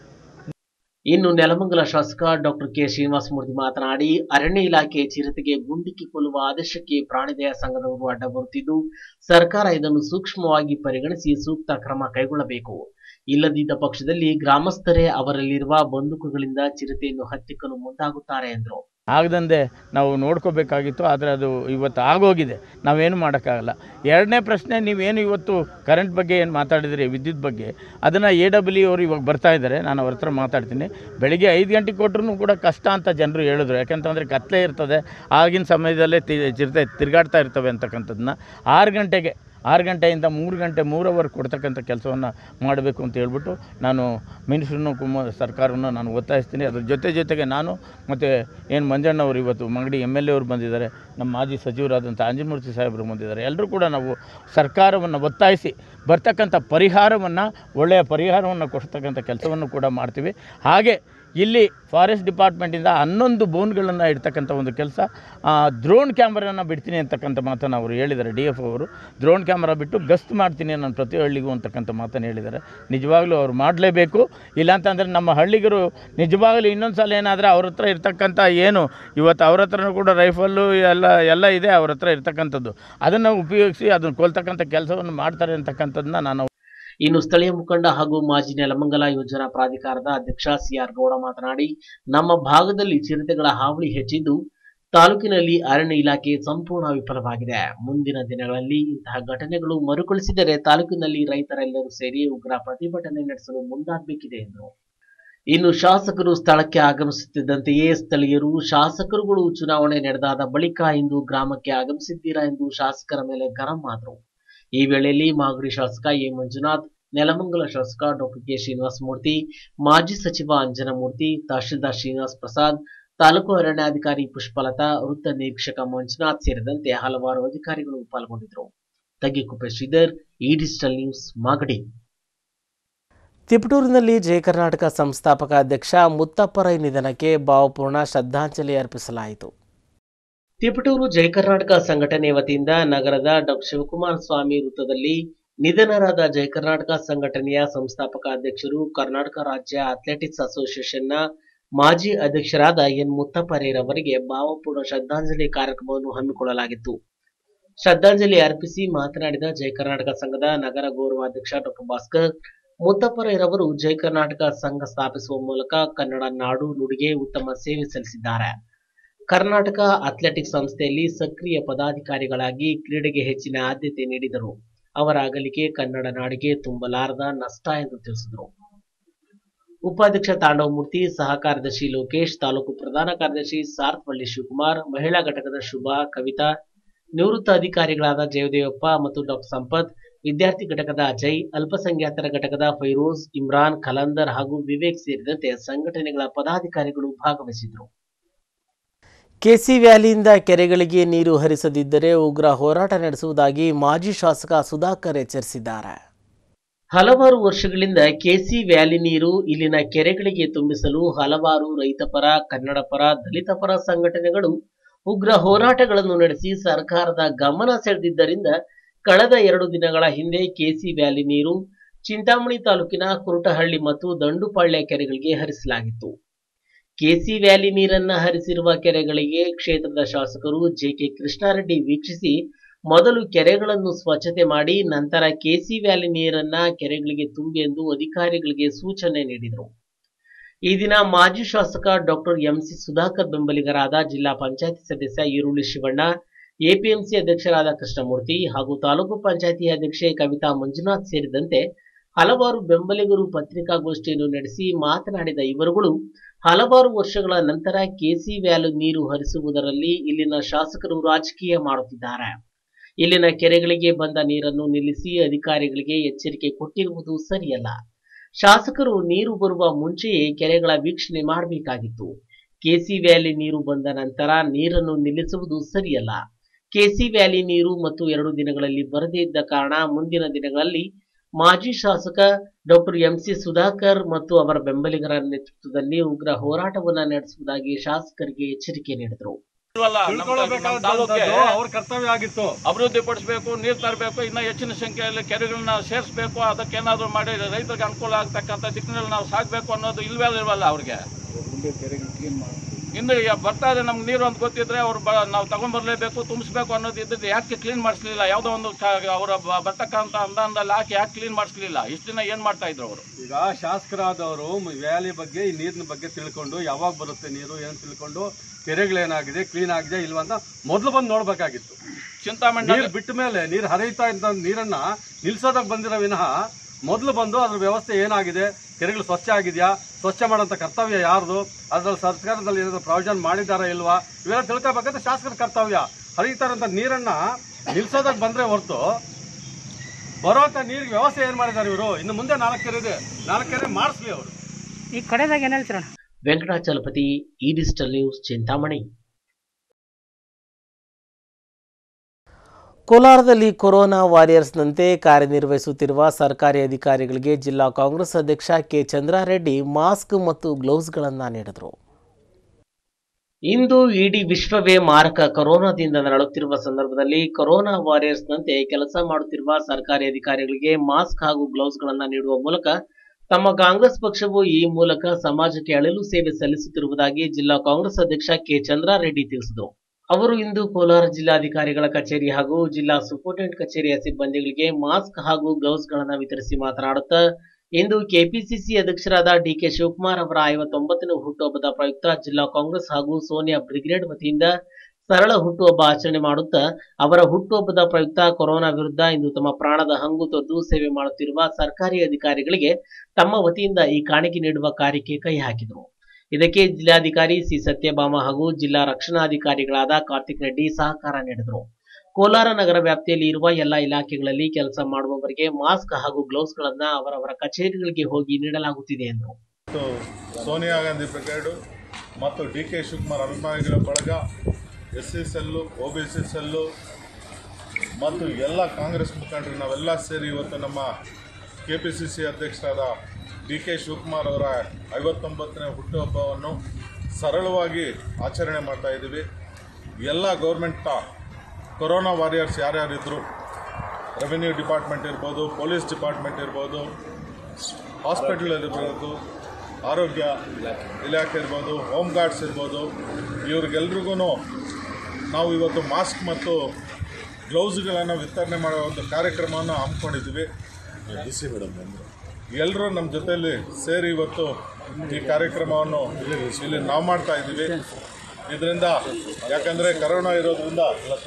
S1: ಇನ್ನು ನೆಲಮಂಗಲ ಶಾಸಕ ಡಾಕ್ಟರ್ ಕೆ ಶ್ರೀನಿವಾಸಮೂರ್ತಿ ಮಾತನಾಡಿ ಅರಣ್ಯ ಇಲಾಖೆ ಚಿರತೆಗೆ ಗುಂಡಿಕ್ಕಿ ಕೊಲ್ಲುವ ಆದೇಶಕ್ಕೆ ಪ್ರಾಣಿದಯ ಸಂಘದವರು ಅಡ್ಡ ಬರುತ್ತಿದ್ದು ಸರ್ಕಾರ ಇದನ್ನು ಸೂಕ್ಷ್ಮವಾಗಿ ಪರಿಗಣಿಸಿ ಸೂಕ್ತ ಕ್ರಮ ಕೈಗೊಳ್ಳಬೇಕು ಇಲ್ಲದಿದ್ದ ಪಕ್ಷದಲ್ಲಿ ಗ್ರಾಮಸ್ಥರೇ ಅವರಲ್ಲಿರುವ ಬಂದೂಕುಗಳಿಂದ ಚಿರತೆಯನ್ನು ಹತ್ತಿಕ್ಕಲು ಮುಂದಾಗುತ್ತಾರೆ ಎಂದರು
S5: ಆಗದಂತೆ ನಾವು ನೋಡ್ಕೋಬೇಕಾಗಿತ್ತು ಆದರೆ ಅದು ಇವತ್ತು ಆಗೋಗಿದೆ ನಾವೇನು ಮಾಡೋಕ್ಕಾಗಲ್ಲ ಎರಡನೇ ಪ್ರಶ್ನೆ ನೀವೇನು ಇವತ್ತು ಕರೆಂಟ್ ಬಗ್ಗೆ ಏನು ಮಾತಾಡಿದ್ರಿ ವಿದ್ಯುತ್ ಬಗ್ಗೆ ಅದನ್ನು ಎ ಡಬ್ಲ್ಯೂ ಅವರು ಇವಾಗ ಬರ್ತಾ ಇದ್ದಾರೆ ನಾನು ಅವ್ರ ಹತ್ರ ಮಾತಾಡ್ತೀನಿ ಬೆಳಿಗ್ಗೆ ಐದು ಗಂಟೆಗೆ ಕೊಟ್ಟರು ಕೂಡ ಕಷ್ಟ ಅಂತ ಜನರು ಹೇಳಿದ್ರು ಯಾಕಂತಂದರೆ ಕತ್ಲೆ ಇರ್ತದೆ ಆಗಿನ ಸಮಯದಲ್ಲೇ ತಿ ಚಿರತೆ ತಿರುಗಾಡ್ತಾ ಇರ್ತವೆ ಅಂತಕ್ಕಂಥದ್ದನ್ನ ಆರು ಗಂಟೆಗೆ ಆರು ಗಂಟೆಯಿಂದ ಮೂರು ಗಂಟೆ ಮೂರು ಅವರ್ ಕೊಡ್ತಕ್ಕಂಥ ಕೆಲಸವನ್ನು ಮಾಡಬೇಕು ಅಂತ ಹೇಳ್ಬಿಟ್ಟು ನಾನು ಮಿನಿಸ್ಟ್ರನ್ನು ಕುಮಾರ್ ಸರ್ಕಾರವನ್ನು ನಾನು ಒತ್ತಾಯಿಸ್ತೀನಿ ಅದ್ರ ಜೊತೆ ಜೊತೆಗೆ ನಾನು ಮತ್ತು ಏನು ಮಂಜಣ್ಣವರು ಇವತ್ತು ಮಾಗಡಿ ಎಮ್ ಎಲ್ ಎ ಅವರು ಬಂದಿದ್ದಾರೆ ನಮ್ಮ ಮಾಜಿ ಸಚಿವರಾದಂಥ ಅಂಜನಮೂರ್ತಿ ಸಾಹೇಬರು ಬಂದಿದ್ದಾರೆ ಎಲ್ಲರೂ ಕೂಡ ನಾವು ಸರ್ಕಾರವನ್ನು ಒತ್ತಾಯಿಸಿ ಬರ್ತಕ್ಕಂಥ ಪರಿಹಾರವನ್ನು ಒಳ್ಳೆಯ ಪರಿಹಾರವನ್ನು ಕೊಡ್ತಕ್ಕಂಥ ಕೆಲಸವನ್ನು ಕೂಡ ಮಾಡ್ತೀವಿ ಹಾಗೆ ಇಲ್ಲಿ ಫಾರೆಸ್ಟ್ ಡಿಪಾರ್ಟ್ಮೆಂಟಿಂದ ಹನ್ನೊಂದು ಬೋನ್ಗಳನ್ನು ಇಡ್ತಕ್ಕಂಥ ಒಂದು ಕೆಲಸ ಡ್ರೋನ್ ಕ್ಯಾಮ್ರಾನ ಬಿಡ್ತೀನಿ ಅಂತಕ್ಕಂಥ ಮಾತನ್ನು ಅವರು ಹೇಳಿದ್ದಾರೆ ಡಿ ಎಫ್ ಅವರು ಡ್ರೋನ್ ಕ್ಯಾಮ್ರಾ ಬಿಟ್ಟು ಗಸ್ತ್ ಮಾಡ್ತೀನಿ ನಾನು ಪ್ರತಿ ಹಳ್ಳಿಗೂ ಅಂತಕ್ಕಂಥ ಮಾತನ್ನು ಹೇಳಿದ್ದಾರೆ ನಿಜವಾಗ್ಲೂ ಅವ್ರು ಮಾಡಲೇಬೇಕು ಇಲ್ಲಾಂತಂದರೆ ನಮ್ಮ ಹಳ್ಳಿಗರು ನಿಜವಾಗ್ಲೂ ಇನ್ನೊಂದು ಸಲ ಏನಾದರೆ ಅವ್ರ ಹತ್ರ ಇರ್ತಕ್ಕಂಥ ಏನು ಇವತ್ತು ಅವ್ರ ಹತ್ರನೂ ಕೂಡ ರೈಫಲ್ಲು ಎಲ್ಲ ಎಲ್ಲ ಇದೆ ಅವ್ರ ಹತ್ರ ಇರ್ತಕ್ಕಂಥದ್ದು ಅದನ್ನು ಉಪಯೋಗಿಸಿ ಅದನ್ನು ಕೊಲ್ತಕ್ಕಂಥ ಕೆಲಸವನ್ನು ಮಾಡ್ತಾರೆ ಅಂತಕ್ಕಂಥದ್ದನ್ನ ನಾನು
S1: ಇನ್ನು ಸ್ಥಳೀಯ ಮುಖಂಡ ಹಾಗೂ ಮಾಜಿ ನೆಲಮಂಗಲ ಯೋಜನಾ ಪ್ರಾಧಿಕಾರದ ಅಧ್ಯಕ್ಷ ಸಿಆರ್ ಗೌಡ ಮಾತನಾಡಿ ನಮ್ಮ ಭಾಗದಲ್ಲಿ ಚಿರತೆಗಳ ಹಾವಳಿ ಹೆಚ್ಚಿದ್ದು ತಾಲೂಕಿನಲ್ಲಿ ಅರಣ್ಯ ಇಲಾಖೆ ಸಂಪೂರ್ಣ ವಿಫಲವಾಗಿದೆ ಮುಂದಿನ ದಿನಗಳಲ್ಲಿ ಇಂತಹ ಘಟನೆಗಳು ಮರುಕಳಿಸಿದರೆ ತಾಲೂಕಿನಲ್ಲಿ ರೈತರೆಲ್ಲರೂ ಸೇರಿ ಉಗ್ರ ಪ್ರತಿಭಟನೆ ನಡೆಸಲು ಮುಂದಾಗಬೇಕಿದೆ ಎಂದರು ಇನ್ನು ಶಾಸಕರು ಸ್ಥಳಕ್ಕೆ ಆಗಮಿಸುತ್ತಿದ್ದಂತೆಯೇ ಸ್ಥಳೀಯರು ಶಾಸಕರುಗಳು ಚುನಾವಣೆ ನಡೆದಾದ ಬಳಿಕ ಇಂದು ಗ್ರಾಮಕ್ಕೆ ಆಗಮಿಸಿದ್ದೀರಾ ಎಂದು ಶಾಸಕರ ಮೇಲೆ ಗರಂ ಆದರು ಈ ವೇಳೆಯಲ್ಲಿ ಮಾಗಡಿ ಶಾಸಕ ಎ ಮಂಜುನಾಥ್ ನೆಲಮಂಗಲ ಶಾಸಕ ಡಾಕ್ಟರ್ ಕೆ ಶ್ರೀನಿವಾಸಮೂರ್ತಿ ಮಾಜಿ ಸಚಿವ ಅಂಜನಮೂರ್ತಿ ತಹಶೀಲ್ದಾರ್ ಶ್ರೀನಿವಾಸ್ ಪ್ರಸಾದ್ ತಾಲೂಕು ಅರಣ್ಯಾಧಿಕಾರಿ ಪುಷ್ಪಲತಾ ವೃತ್ತ ನಿರೀಕ್ಷಕ ಮಂಜುನಾಥ್ ಸೇರಿದಂತೆ ಹಲವಾರು ಅಧಿಕಾರಿಗಳು ಪಾಲ್ಗೊಂಡಿದ್ದರು Taggikuppe Shridhar e digital news Magadi ತಿಪಟೂರಿನಲ್ಲಿ ಜಯ ಕರ್ನಾಟಕ ಸಂಸ್ಥಾಪಕ ಅಧ್ಯಕ್ಷ ಮುತ್ತಪ್ಪರೈ ನಿಧನಕ್ಕೆ ಭಾವಪೂರ್ಣ ಶ್ರದ್ಧಾಂಜಲಿ ಅರ್ಪಿಸಲಾಯಿತು ತಿಪಟೂರು ಜಯ ಕರ್ನಾಟಕ ಸಂಘಟನೆ ವತಿಯಿಂದ ನಗರದ ಡಾಕ್ಟರ್ ಶಿವಕುಮಾರ ಸ್ವಾಮಿ ವೃತ್ತದಲ್ಲಿ ನಿಧನರಾದ ಜಯ ಕರ್ನಾಟಕ ಸಂಘಟನೆಯ ಸಂಸ್ಥಾಪಕ ಅಧ್ಯಕ್ಷರು ಕರ್ನಾಟಕ ರಾಜ್ಯ ಅಥ್ಲೆಟಿಕ್ಸ್ ಅಸೋಸಿಯೇಷನ್ನ ಮಾಜಿ ಅಧ್ಯಕ್ಷರಾದ ಎನ್ ಮುತ್ತಪ್ಪರೇರವರಿಗೆ ಭಾವಪೂರ್ಣ ಶ್ರದ್ಧಾಂಜಲಿ ಕಾರ್ಯಕ್ರಮವನ್ನು ಹಮ್ಮಿಕೊಳ್ಳಲಾಗಿತ್ತು ಶ್ರದ್ಧಾಂಜಲಿ ಅರ್ಪಿಸಿ ಮಾತನಾಡಿದ ಜಯ ಕರ್ನಾಟಕ ಸಂಘದ ನಗರ ಗೌರವಾಧ್ಯಕ್ಷ ಡಾಕ್ಟರ್ ಭಾಸ್ಕರ್ ಮುತ್ತಪ್ಪರೈರವರು ಜಯ ಕರ್ನಾಟಕ ಸಂಘ ಸ್ಥಾಪಿಸುವ ಮೂಲಕ ಕನ್ನಡ ನಾಡು ನುಡಿಗೆ ಉತ್ತಮ ಸೇವೆ ಸಲ್ಲಿಸಿದ್ದಾರೆ ಕರ್ನಾಟಕ ಅಥ್ಲೆಟಿಕ್ಸ್ ಸಂಸ್ಥೆಯಲ್ಲಿ ಸಕ್ರಿಯ ಪದಾಧಿಕಾರಿಗಳಾಗಿ ಕ್ರೀಡೆಗೆ ಹೆಚ್ಚಿನ ಆದ್ಯತೆ ನೀಡಿದರು ಅವರ ಅಗಲಿಕೆ ಕನ್ನಡ ನಾಡಿಗೆ ತುಂಬಲಾರದ ನಷ್ಟ ಎಂದು ತಿಳಿಸಿದರು ಉಪಾಧ್ಯಕ್ಷ ತಾಂಡವಮೂರ್ತಿ ಸಹ ಕಾರ್ಯದರ್ಶಿ ಲೋಕೇಶ್ ತಾಲೂಕು ಪ್ರಧಾನ ಕಾರ್ಯದರ್ಶಿ ಸಾರ್ಥವಳ್ಳಿ ಶಿವಕುಮಾರ್ ಮಹಿಳಾ ಘಟಕದ ಶುಭಾ ಕವಿತಾ ನಿವೃತ್ತ ಅಧಿಕಾರಿಗಳಾದ ಜಯದೇವಪ್ಪ ಮತ್ತು ಡಾಕ್ಟರ್ ಸಂಪತ್ ವಿದ್ಯಾರ್ಥಿ ಘಟಕದ ಅಜಯ್ ಅಲ್ಪಸಂಖ್ಯಾತರ ಘಟಕದ ಫೈರೋಜ್ ಇಮ್ರಾನ್ ಖಲಂದರ್ ಹಾಗೂ ವಿವೇಕ್ ಸೇರಿದಂತೆ ಸಂಘಟನೆಗಳ ಪದಾಧಿಕಾರಿಗಳು ಭಾಗವಹಿಸಿದರು ಕೆಸಿ ವ್ಯಾಲಿಯಿಂದ ಕೆರೆಗಳಿಗೆ ನೀರು ಹರಿಸದಿದ್ದರೆ ಉಗ್ರ ಹೋರಾಟ ನಡೆಸುವುದಾಗಿ ಮಾಜಿ ಶಾಸಕ ಸುಧಾಕರ್ ಎಚ್ಚರಿಸಿದ್ದಾರೆ ಹಲವಾರು ವರ್ಷಗಳಿಂದ ಕೆಸಿ ವ್ಯಾಲಿ ನೀರು ಇಲ್ಲಿನ ಕೆರೆಗಳಿಗೆ ತುಂಬಿಸಲು ಹಲವಾರು ರೈತಪರ ಕನ್ನಡಪರ ದಲಿತ ಪರ ಸಂಘಟನೆಗಳು ಉಗ್ರ ಹೋರಾಟಗಳನ್ನು ನಡೆಸಿ ಸರ್ಕಾರದ ಗಮನ ಸೆಳೆದಿದ್ದರಿಂದ ಕಳೆದ ಎರಡು ದಿನಗಳ ಹಿಂದೆ ಕೆಸಿ ವ್ಯಾಲಿ ನೀರು ಚಿಂತಾಮಣಿ ತಾಲೂಕಿನ ಕುರುಟಹಳ್ಳಿ ಮತ್ತು ದಂಡುಪಾಳ್ಯ ಕೆರೆಗಳಿಗೆ ಹರಿಸಲಾಗಿತ್ತು ಕೆಸಿ ವ್ಯಾಲಿ ನೀರನ್ನ ಹರಿಸಿರುವ ಕೆರೆಗಳಿಗೆ ಕ್ಷೇತ್ರದ ಶಾಸಕರು ಜೆಕೆ ಕೃಷ್ಣಾರೆಡ್ಡಿ ವೀಕ್ಷಿಸಿ ಮೊದಲು ಕೆರೆಗಳನ್ನು ಸ್ವಚ್ಛತೆ ಮಾಡಿ ನಂತರ ಕೆಸಿ ವ್ಯಾಲಿ ನೀರನ್ನ ಕೆರೆಗಳಿಗೆ ತುಂಬಿ ಎಂದು ಅಧಿಕಾರಿಗಳಿಗೆ ಸೂಚನೆ ನೀಡಿದರು ಈ ದಿನ ಮಾಜಿ ಶಾಸಕ ಡಾಕ್ಟರ್ ಎಂಸಿ ಸುಧಾಕರ್ ಬೆಂಬಲಿಗರಾದ ಜಿಲ್ಲಾ ಪಂಚಾಯತಿ ಸದಸ್ಯ ಈರುಳ್ಳಿ ಶಿವಣ್ಣ ಎಪಿಎಂಸಿ ಅಧ್ಯಕ್ಷರಾದ ಕೃಷ್ಣಮೂರ್ತಿ ಹಾಗೂ ತಾಲೂಕು ಪಂಚಾಯತಿ ಅಧ್ಯಕ್ಷೆ ಕವಿತಾ ಮಂಜುನಾಥ್ ಸೇರಿದಂತೆ ಹಲವಾರು ಬೆಂಬಲಿಗರು ಪತ್ರಿಕಾಗೋಷ್ಠಿಯನ್ನು ನಡೆಸಿ ಮಾತನಾಡಿದ ಇವರುಗಳು ಹಲವಾರು ವರ್ಷಗಳ ನಂತರ ಕೆಸಿ ವ್ಯಾಲು ನೀರು ಹರಿಸುವುದರಲ್ಲಿ ಇಲ್ಲಿನ ಶಾಸಕರು ರಾಜಕೀಯ ಮಾಡುತ್ತಿದ್ದಾರೆ ಇಲ್ಲಿನ ಕೆರೆಗಳಿಗೆ ಬಂದ ನೀರನ್ನು ನಿಲ್ಲಿಸಿ ಅಧಿಕಾರಿಗಳಿಗೆ ಎಚ್ಚರಿಕೆ ಕೊಟ್ಟಿರುವುದು ಸರಿಯಲ್ಲ ಶಾಸಕರು ನೀರು ಬರುವ ಮುಂಚೆಯೇ ಕೆರೆಗಳ ವೀಕ್ಷಣೆ ಮಾಡಬೇಕಾಗಿತ್ತು ಕೆಸಿ ವ್ಯಾಲಿ ನೀರು ಬಂದ ನಂತರ ನೀರನ್ನು ನಿಲ್ಲಿಸುವುದು ಸರಿಯಲ್ಲ ಕೆಸಿ ವ್ಯಾಲಿ ನೀರು ಮತ್ತು ಎರಡು ದಿನಗಳಲ್ಲಿ ಬರದೇ ಇದ್ದ ಕಾರಣ ಮುಂದಿನ ದಿನಗಳಲ್ಲಿ ಮಾಜಿ ಶಾಸಕ ಡಾಕ್ಟರ್ ಎಂಸಿ ಸುಧಾಕರ್ ಮತ್ತು ಅವರ ಬೆಂಬಲಿಗರ ನೇತೃತ್ವದಲ್ಲಿ ಉಗ್ರ ಹೋರಾಟವನ್ನ ನಡೆಸುವುದಾಗಿ ಶಾಸಕರಿಗೆ ಎಚ್ಚರಿಕೆ ನೀಡಿದರು
S6: ಇಲ್ವಲ್ಲ, ನಮ್ಮ- ನಮ್ಮ ತಾಲೂಕಿಗೆ
S7: ಅವ್ರ ಕರ್ತವ್ಯ ಆಗಿತ್ತು
S6: ಅಭಿವೃದ್ಧಿ ಪಡಿಸಬೇಕು ನೀರು ತರಬೇಕು ಇನ್ನ ಹೆಚ್ಚಿನ ಸಂಖ್ಯೆಯಲ್ಲಿ ಕೆರೆಗಳನ್ನ ಸೇರಿಸಬೇಕು ಅದಕ್ಕೆ ಏನಾದ್ರು ಮಾಡಿ ರೈತರಿಗೆ ಅನುಕೂಲ ಆಗ್ತಕ್ಕಂಥ ದಿಕ್ಕಿನಲ್ಲಿ ನಾವು ಸಾಗಬೇಕು ಅನ್ನೋದು ಇಲ್ವೇ ಇಲ್ವಲ್ಲ ಅವ್ರಿಗೆ ಇನ್ನು ಈಗ ಬರ್ತಾ ಇದೆ ನಮ್ಗೆ ನೀರು ಅಂತ ಗೊತ್ತಿದ್ರೆ ಅವ್ರು ಬ ನಾವು ತಗೊಂಡ್ಬರ್ಲೇಬೇಕು ತುಂಬಿಸ್ಬೇಕು ಅನ್ನೋದು ಇದ್ದಿದ್ದು ಯಾಕೆ ಕ್ಲೀನ್ ಮಾಡಿಸ್ಲಿಲ್ಲ ಯಾವುದೋ ಒಂದು ಕ- ಅವರ ಬ- ಬರ್ತಕ್ಕಂಥ ಅನುದಾನದಲ್ಲಿ ಹಾಕಿ ಯಾಕೆ ಕ್ಲೀನ್ ಮಾಡಿಸ್ಲಿಲ್ಲ ಇಷ್ಟು ದಿನ ಏನು ಮಾಡ್ತಾ ಇದ್ರು ಅವರು
S7: ಈಗ ಶಾಸಕರಾದವರು ವ್ಯಾಲಿ ಬಗ್ಗೆ ಈ ನೀರಿನ ಬಗ್ಗೆ ತಿಳ್ಕೊಂಡು ಯಾವಾಗ ಬರುತ್ತೆ ನೀರು ಏನು ತಿಳ್ಕೊಂಡು ಕೆರೆಗಳೇನಾಗಿದೆ ಕ್ಲೀನ್ ಆಗಿದೆ ಇಲ್ವಾ ಅಂತ ಮೊದಲು ಬಂದು ನೋಡ್ಬೇಕಾಗಿತ್ತು
S6: ಚಿಂತಾಮಣಿ
S7: ನೀರು ಬಿಟ್ಟ ಮೇಲೆ ನೀರು ಹರಿಯುತ್ತಾ ಇದ್ದ ನೀರನ್ನ ನಿಲ್ಸೋದಕ್ಕೆ ಬಂದಿರೋ ವಿನಃ ಮೊದಲು ಬಂದು ಅದ್ರ ವ್ಯವಸ್ಥೆ ಏನಾಗಿದೆ ಕೆರೆಗಳು ಸ್ವಚ್ಛ ಆಗಿದೆಯಾ ಸ್ವಚ್ಛ ಮಾಡೋಂಥ ಕರ್ತವ್ಯ ಯಾರ್ದು ಅದ್ರಲ್ಲಿ ಸರ್ಕಾರದಲ್ಲಿ ಏನಾದ್ರು ಪ್ರಾವಿಷನ್ ಮಾಡಿದಾರಾ ಇಲ್ವಾ ಇವೆಲ್ಲ ತಿಳ್ಕೊಬೇಕಂದ್ರೆ ಶಾಸಕರ ಕರ್ತವ್ಯ ಹರಿಯುತ್ತಾ ಇರೋಂಥ ನೀರನ್ನ ನಿಲ್ಸೋದಕ್ಕೆ ಬಂದ್ರೆ ಹೊರತು ಬರೋಂಥ ನೀರಿಗೆ ವ್ಯವಸ್ಥೆ ಏನ್ ಮಾಡಿದ್ದಾರೆ ಇವರು ಇನ್ನು ಮುಂದೆ ನಾಲ್ಕು ಕೆರೆ ಇದೆ ನಾಲ್ಕು ಕೆರೆ ಮಾಡಿಸ್ಲಿ ಅವರು
S8: ಈ ಕಡೆದಾಗ ಏನ್ ಹೇಳ್ತೀರಣ್ಣ
S1: Venkatachalapathi e digital news Chintamani ಕೋಲಾರದಲ್ಲಿ ಕೊರೋನಾ ವಾರಿಯರ್ಸ್ನಂತೆ ಕಾರ್ಯನಿರ್ವಹಿಸುತ್ತಿರುವ ಸರ್ಕಾರಿ ಅಧಿಕಾರಿಗಳಿಗೆ ಜಿಲ್ಲಾ ಕಾಂಗ್ರೆಸ್ ಅಧ್ಯಕ್ಷ ಕೆ ಚಂದ್ರಾರೆಡ್ಡಿ ಮಾಸ್ಕ್ ಮತ್ತು ಗ್ಲೌಸ್ಗಳನ್ನು ನೀಡಿದರು ಇಂದು ಇಡೀ ವಿಶ್ವವೇ ಮಾರಕ ಕೊರೋನಾದಿಂದ ನರಳುತ್ತಿರುವ ಸಂದರ್ಭದಲ್ಲಿ ಕೊರೋನಾ ವಾರಿಯರ್ಸ್ನಂತೆ ಕೆಲಸ ಮಾಡುತ್ತಿರುವ ಸರ್ಕಾರಿ ಅಧಿಕಾರಿಗಳಿಗೆ ಮಾಸ್ಕ್ ಹಾಗೂ ಗ್ಲೌಸ್ಗಳನ್ನು ನೀಡುವ ಮೂಲಕ ತಮ್ಮ ಕಾಂಗ್ರೆಸ್ ಪಕ್ಷವು ಈ ಮೂಲಕ ಸಮಾಜಕ್ಕೆ ಅಳಿಲು ಸೇವೆ ಸಲ್ಲಿಸುತ್ತಿರುವುದಾಗಿ ಜಿಲ್ಲಾ ಕಾಂಗ್ರೆಸ್ ಅಧ್ಯಕ್ಷ ಕೆ ಚಂದ್ರಾರೆಡ್ಡಿ ತಿಳಿಸಿದರು ಅವರು ಇಂದು ಕೋಲಾರ ಜಿಲ್ಲಾಧಿಕಾರಿಗಳ ಕಚೇರಿ ಹಾಗೂ ಜಿಲ್ಲಾ ಸೂಪರಿಂಟೆಂಡೆಂಟ್ ಕಚೇರಿಯ ಸಿಬ್ಬಂದಿಗಳಿಗೆ ಮಾಸ್ಕ್ ಹಾಗೂ ಗ್ಲೌಸ್ಗಳನ್ನು ವಿತರಿಸಿ ಮಾತನಾಡುತ್ತಾ ಇಂದು ಕೆಪಿಸಿಸಿ ಅಧ್ಯಕ್ಷರಾದ ಡಿಕೆ ಶಿವಕುಮಾರ್ ಅವರ ಐವತ್ತೊಂಬತ್ತನೇ ಹುಟ್ಟುಹಬ್ಬದ ಪ್ರಯುಕ್ತ ಜಿಲ್ಲಾ ಕಾಂಗ್ರೆಸ್ ಹಾಗೂ ಸೋನಿಯಾ ಬ್ರಿಗೇಡ್ ವತಿಯಿಂದ ಸರಳ ಹುಟ್ಟುಹಬ್ಬ ಆಚರಣೆ ಮಾಡುತ್ತಾ ಅವರ ಹುಟ್ಟುಹಬ್ಬದ ಪ್ರಯುಕ್ತ ಕೊರೋನಾ ವಿರುದ್ಧ ಇಂದು ತಮ್ಮ ಪ್ರಾಣದ ಹಂಗು ತೊರೆದು ಸೇವೆ ಮಾಡುತ್ತಿರುವ ಸರ್ಕಾರಿ ಅಧಿಕಾರಿಗಳಿಗೆ ತಮ್ಮ ವತಿಯಿಂದ ಈ ಕಾಣಿಕೆ ನೀಡುವ ಕಾರ್ಯಕ್ಕೆ ಕೈ ಹಾಕಿದರು ಇದಕ್ಕೆ ಜಿಲ್ಲಾಧಿಕಾರಿ ಸಿ ಸತ್ಯಭಾಮ ಹಾಗೂ ಜಿಲ್ಲಾ ರಕ್ಷಣಾಧಿಕಾರಿಗಳಾದ ಕಾರ್ತಿಕ್ ರೆಡ್ಡಿ ಸಹಕಾರ ನೀಡಿದರು ಕೋಲಾರ ನಗರ ವ್ಯಾಪ್ತಿಯಲ್ಲಿ ಇರುವ ಎಲ್ಲ ಇಲಾಖೆಗಳಲ್ಲಿ ಕೆಲಸ ಮಾಡುವವರಿಗೆ ಮಾಸ್ಕ್ ಹಾಗೂ ಗ್ಲೌಸ್ಗಳನ್ನ ಅವರವರ ಕಚೇರಿಗಳಿಗೆ ಹೋಗಿ ನೀಡಲಾಗುತ್ತಿದೆ ಎಂದರು
S9: ಮತ್ತು ಸೋನಿಯಾ ಗಾಂಧಿ ಬ್ರಿಗೇಡು ಮತ್ತು ಡಿ ಕೆ ಶಿವಕುಮಾರ್ ಅಭಿಮಾನಿಗಳ ಬಳಗ S C cell O B C cell ಮತ್ತು ಎಲ್ಲ ಕಾಂಗ್ರೆಸ್ ಮುಖಂಡರು ನಾವೆಲ್ಲ ಸೇರಿ ಇವತ್ತು ನಮ್ಮ ಕೆ ಪಿ ಸಿ ಸಿ ಅಧ್ಯಕ್ಷರಾದ ಡಿ ಕೆ ಶಿವಕುಮಾರ್ ಅವರ ಐವತ್ತೊಂಬತ್ತನೇ ಹುಟ್ಟುಹಬ್ಬವನ್ನು ಸರಳವಾಗಿ ಆಚರಣೆ ಮಾಡ್ತಾ ಇದ್ದೀವಿ ಎಲ್ಲ ಗೌರ್ಮೆಂಟ್ ಕೊರೋನಾ ವಾರಿಯರ್ಸ್ ಯಾರ್ಯಾರಿದ್ದರು ರೆವಿನ್ಯೂ ಡಿಪಾರ್ಟ್ಮೆಂಟ್ ಇರ್ಬೋದು ಪೊಲೀಸ್ ಡಿಪಾರ್ಟ್ಮೆಂಟ್ ಇರ್ಬೋದು ಹಾಸ್ಪಿಟಲ್ ಇರ್ಬೋದು ಆರೋಗ್ಯ ಇಲಾಖೆ ಇರ್ಬೋದು ಹೋಮ್ ಗಾರ್ಡ್ಸ್ ಇರ್ಬೋದು ಇವ್ರಿಗೆಲ್ರಿಗೂ ನಾವು ಇವತ್ತು ಮಾಸ್ಕ್ ಮತ್ತು ಗ್ಲೌಸ್ಗಳನ್ನು ವಿತರಣೆ ಮಾಡೋ ಒಂದು ಕಾರ್ಯಕ್ರಮವನ್ನು ಹಮ್ಮಿಕೊಂಡಿದ್ವಿ ಎಲ್ಲರೂ ನಮ್ಮ ಜೊತೆಯಲ್ಲಿ ಸೇರಿ ಇವತ್ತು ಈ ಕಾರ್ಯಕ್ರಮವನ್ನು ಇಲ್ಲಿ ನಾವು ಮಾಡ್ತಾ ಇದ್ದೀವಿ ಇದರಿಂದ ಯಾಕಂದರೆ ಕರೋನಾ ಇರೋದ್ರಿಂದ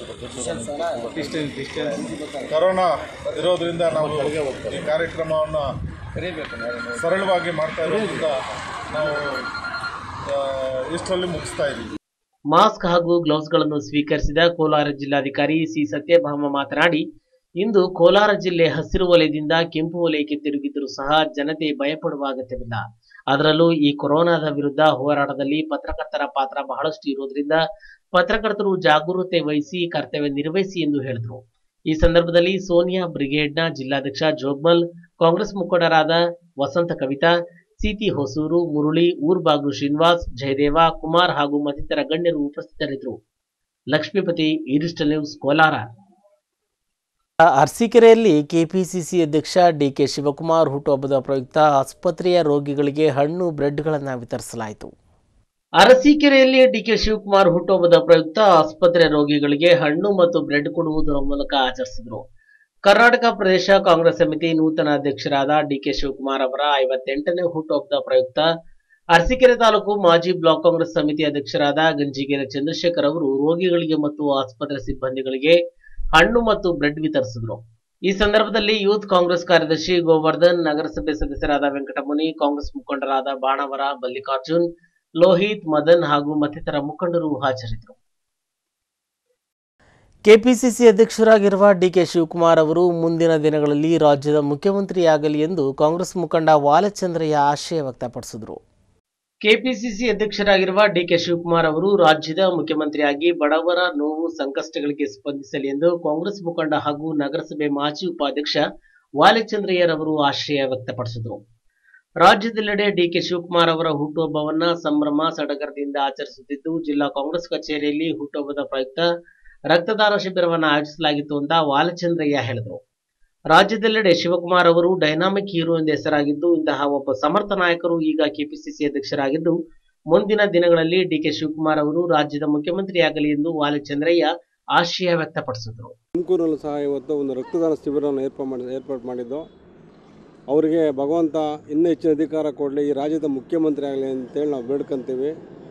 S9: ಕರೋನಾ ಇರೋದ್ರಿಂದ ನಾವು ಈ ಕಾರ್ಯಕ್ರಮವನ್ನು ಸರಳವಾಗಿ ಮಾಡ್ತಾ ಇರೋದ್ರಿಂದ ನಾವು ಆ, ಇಷ್ಟರಲ್ಲಿ ಮುಗಿಸ್ತಾ ಇದ್ದೀವಿ
S1: ಮಾಸ್ಕ್ ಹಾಗೂ ಗ್ಲೌಸ್ಗಳನ್ನು ಸ್ವೀಕರಿಸಿದ ಕೋಲಾರ ಜಿಲ್ಲಾಧಿಕಾರಿ ಸಿ ಸತ್ಯಭಾಮ ಮಾತನಾಡಿ ಇಂದು ಕೋಲಾರ ಜಿಲ್ಲೆ ಹಸಿರು ವಲಯದಿಂದ ಕೆಂಪು ವಲಯಕ್ಕೆ ತಿರುಗಿದ್ದರೂ ಸಹ ಜನತೆ ಭಯಪಡುವ ಅಗತ್ಯವಿಲ್ಲ ಅದರಲ್ಲೂ ಈ ಕೊರೋನಾದ ವಿರುದ್ಧ ಹೋರಾಟದಲ್ಲಿ ಪತ್ರಕರ್ತರ ಪಾತ್ರ ಬಹಳಷ್ಟು ಇರುವುದರಿಂದ ಪತ್ರಕರ್ತರು ಜಾಗರೂಕತೆ ವಹಿಸಿ ಕರ್ತವ್ಯ ನಿರ್ವಹಿಸಿ ಎಂದು ಹೇಳಿದರು ಈ ಸಂದರ್ಭದಲ್ಲಿ ಸೋನಿಯಾ ಬ್ರಿಗೇಡ್ನ ಜಿಲ್ಲಾಧ್ಯಕ್ಷ ಜೋಗ್ಮಲ್ ಕಾಂಗ್ರೆಸ್ ಮುಖಂಡರಾದ ವಸಂತ ಕವಿತಾ ಸಿಟಿ ಹೊಸೂರು ಮುರುಳಿ ಊರ್ಬಾಗ್ಲು ಶ್ರೀನಿವಾಸ್ ಜಯದೇವ ಕುಮಾರ್ ಹಾಗೂ ಮತ್ತಿತರ ಗಣ್ಯರು ಉಪಸ್ಥಿತರಿದ್ದರು ಲಕ್ಷ್ಮೀಪತಿ ಈರಿಸ್ಟಲ್ ನ್ಯೂಸ್ ಕೋಲಾರ ಅರಸೀಕೆರೆಯಲ್ಲಿ ಕೆಪಿಸಿಸಿ ಅಧ್ಯಕ್ಷ ಡಿಕೆ ಶಿವಕುಮಾರ್ ಹುಟ್ಟುಹಬ್ಬದ ಪ್ರಯುಕ್ತ ಆಸ್ಪತ್ರೆಯ ರೋಗಿಗಳಿಗೆ ಹಣ್ಣು ಬ್ರೆಡ್ಗಳನ್ನು ವಿತರಿಸಲಾಯಿತು ಅರಸೀಕೆರೆಯಲ್ಲಿ ಡಿಕೆ ಶಿವಕುಮಾರ್ ಹುಟ್ಟುಹಬ್ಬದ ಪ್ರಯುಕ್ತ ಆಸ್ಪತ್ರೆ ರೋಗಿಗಳಿಗೆ ಹಣ್ಣು ಮತ್ತು ಬ್ರೆಡ್ ಕೊಡುವುದರ ಮೂಲಕ ಆಚರಿಸಿದರು ಕರ್ನಾಟಕ ಪ್ರದೇಶ ಕಾಂಗ್ರೆಸ್ ಸಮಿತಿ ನೂತನ ಅಧ್ಯಕ್ಷರಾದ ಡಿಕೆ ಶಿವಕುಮಾರ್ ಅವರ ಐವತ್ತೆಂಟನೇ ಹುಟ್ಟುಹಬ್ಬದ ಪ್ರಯುಕ್ತ ಅರಸೀಕೆರೆ ತಾಲೂಕು ಮಾಜಿ ಬ್ಲಾಕ್ ಕಾಂಗ್ರೆಸ್ ಸಮಿತಿ ಅಧ್ಯಕ್ಷರಾದ ಗಂಜಿಗೆರೆ ಚಂದ್ರಶೇಖರ್ ಅವರು ರೋಗಿಗಳಿಗೆ ಮತ್ತು ಆಸ್ಪತ್ರೆ ಸಿಬ್ಬಂದಿಗಳಿಗೆ ಹಣ್ಣು ಮತ್ತು ಬ್ರೆಡ್ ವಿತರಿಸಿದರು ಈ ಸಂದರ್ಭದಲ್ಲಿ ಯೂತ್ ಕಾಂಗ್ರೆಸ್ ಕಾರ್ಯದರ್ಶಿ ಗೋವರ್ಧನ್ ನಗರಸಭೆ ಸದಸ್ಯರಾದ ವೆಂಕಟಮುನಿ ಕಾಂಗ್ರೆಸ್ ಮುಖಂಡರಾದ ಬಾಣವರ ಮಲ್ಲಿಕಾರ್ಜುನ್ ಲೋಹಿತ್ ಮದನ್ ಹಾಗೂ ಮತ್ತಿತರ ಮುಖಂಡರು ಹಾಜರಿದ್ದರು ಕೆಪಿಸಿಸಿ ಅಧ್ಯಕ್ಷರಾಗಿರುವ ಡಿಕೆ ಶಿವಕುಮಾರ್ ಅವರು ಮುಂದಿನ ದಿನಗಳಲ್ಲಿ ರಾಜ್ಯದ ಮುಖ್ಯಮಂತ್ರಿಯಾಗಲಿ ಎಂದು ಕಾಂಗ್ರೆಸ್ ಮುಖಂಡ ವಾಲಚಂದ್ರಯ್ಯ ಆಶಯ ವ್ಯಕ್ತಪಡಿಸಿದರು ಕೆಪಿಸಿಸಿ ಅಧ್ಯಕ್ಷರಾಗಿರುವ ಡಿಕೆ ಶಿವಕುಮಾರ್ ಅವರು ರಾಜ್ಯದ ಮುಖ್ಯಮಂತ್ರಿಯಾಗಿ ಬಡವರ ನೋವು ಸಂಕಷ್ಟಗಳಿಗೆ ಸ್ಪಂದಿಸಲಿ ಎಂದು ಕಾಂಗ್ರೆಸ್ ಮುಖಂಡ ಹಾಗೂ ನಗರಸಭೆ ಮಾಜಿ ಉಪಾಧ್ಯಕ್ಷ ವಾಲಚಂದ್ರಯ್ಯರವರು ಆಶಯ ವ್ಯಕ್ತಪಡಿಸಿದರು ರಾಜ್ಯದೆಲ್ಲೆಡೆ ಡಿಕೆ ಶಿವಕುಮಾರ್ ಅವರ ಹುಟ್ಟುಹಬ್ಬವನ್ನ ಸಂಭ್ರಮ ಸಡಗರದಿಂದ ಆಚರಿಸುತ್ತಿದ್ದು ಜಿಲ್ಲಾ ಕಾಂಗ್ರೆಸ್ ಕಚೇರಿಯಲ್ಲಿ ಹುಟ್ಟುಹಬ್ಬದ ಪ್ರಯುಕ್ತ ರಕ್ತದಾನ ಶಿಬಿರವನ್ನು ಆಯೋಜಿಸಲಾಗಿತ್ತು ಅಂತ ವಾಲಚಂದ್ರಯ್ಯ ಹೇಳಿದರು ರಾಜ್ಯದೆಲ್ಲೆಡೆ ಶಿವಕುಮಾರ್ ಅವರು ಡೈನಾಮಿಕ್ ಹೀರೋ ಎಂದು ಹೆಸರಾಗಿದ್ದು ಇಂತಹ ಒಬ್ಬ ಸಮರ್ಥ ನಾಯಕರು ಈಗ ಕೆಪಿಸಿಸಿ ಅಧ್ಯಕ್ಷರಾಗಿದ್ದು ಮುಂದಿನ ದಿನಗಳಲ್ಲಿ ಡಿಕೆ ಶಿವಕುಮಾರ್ ಅವರು ರಾಜ್ಯದ ಮುಖ್ಯಮಂತ್ರಿಯಾಗಲಿ ಎಂದು ವಾಲಚಂದ್ರಯ್ಯ ಆಶಯ ವ್ಯಕ್ತಪಡಿಸಿದರು
S10: ತುಮಕೂರಲ್ಲೂ ಸಹ ಇವತ್ತು ಒಂದು ರಕ್ತದಾನ ಶಿಬಿರವನ್ನು ಏರ್ಪಾಡು ಮಾಡಿ ಏರ್ಪಾಡು ಮಾಡಿದ್ದು ಅವರಿಗೆ ಭಗವಂತ ಇನ್ನೂ ಹೆಚ್ಚಿನ ಅಧಿಕಾರ ಕೊಡಲಿ ಈ ರಾಜ್ಯದ ಮುಖ್ಯಮಂತ್ರಿ ಆಗಲಿ ಅಂತೇಳಿ ನಾವು ಬೇಡ್ಕೊಂತೀವಿ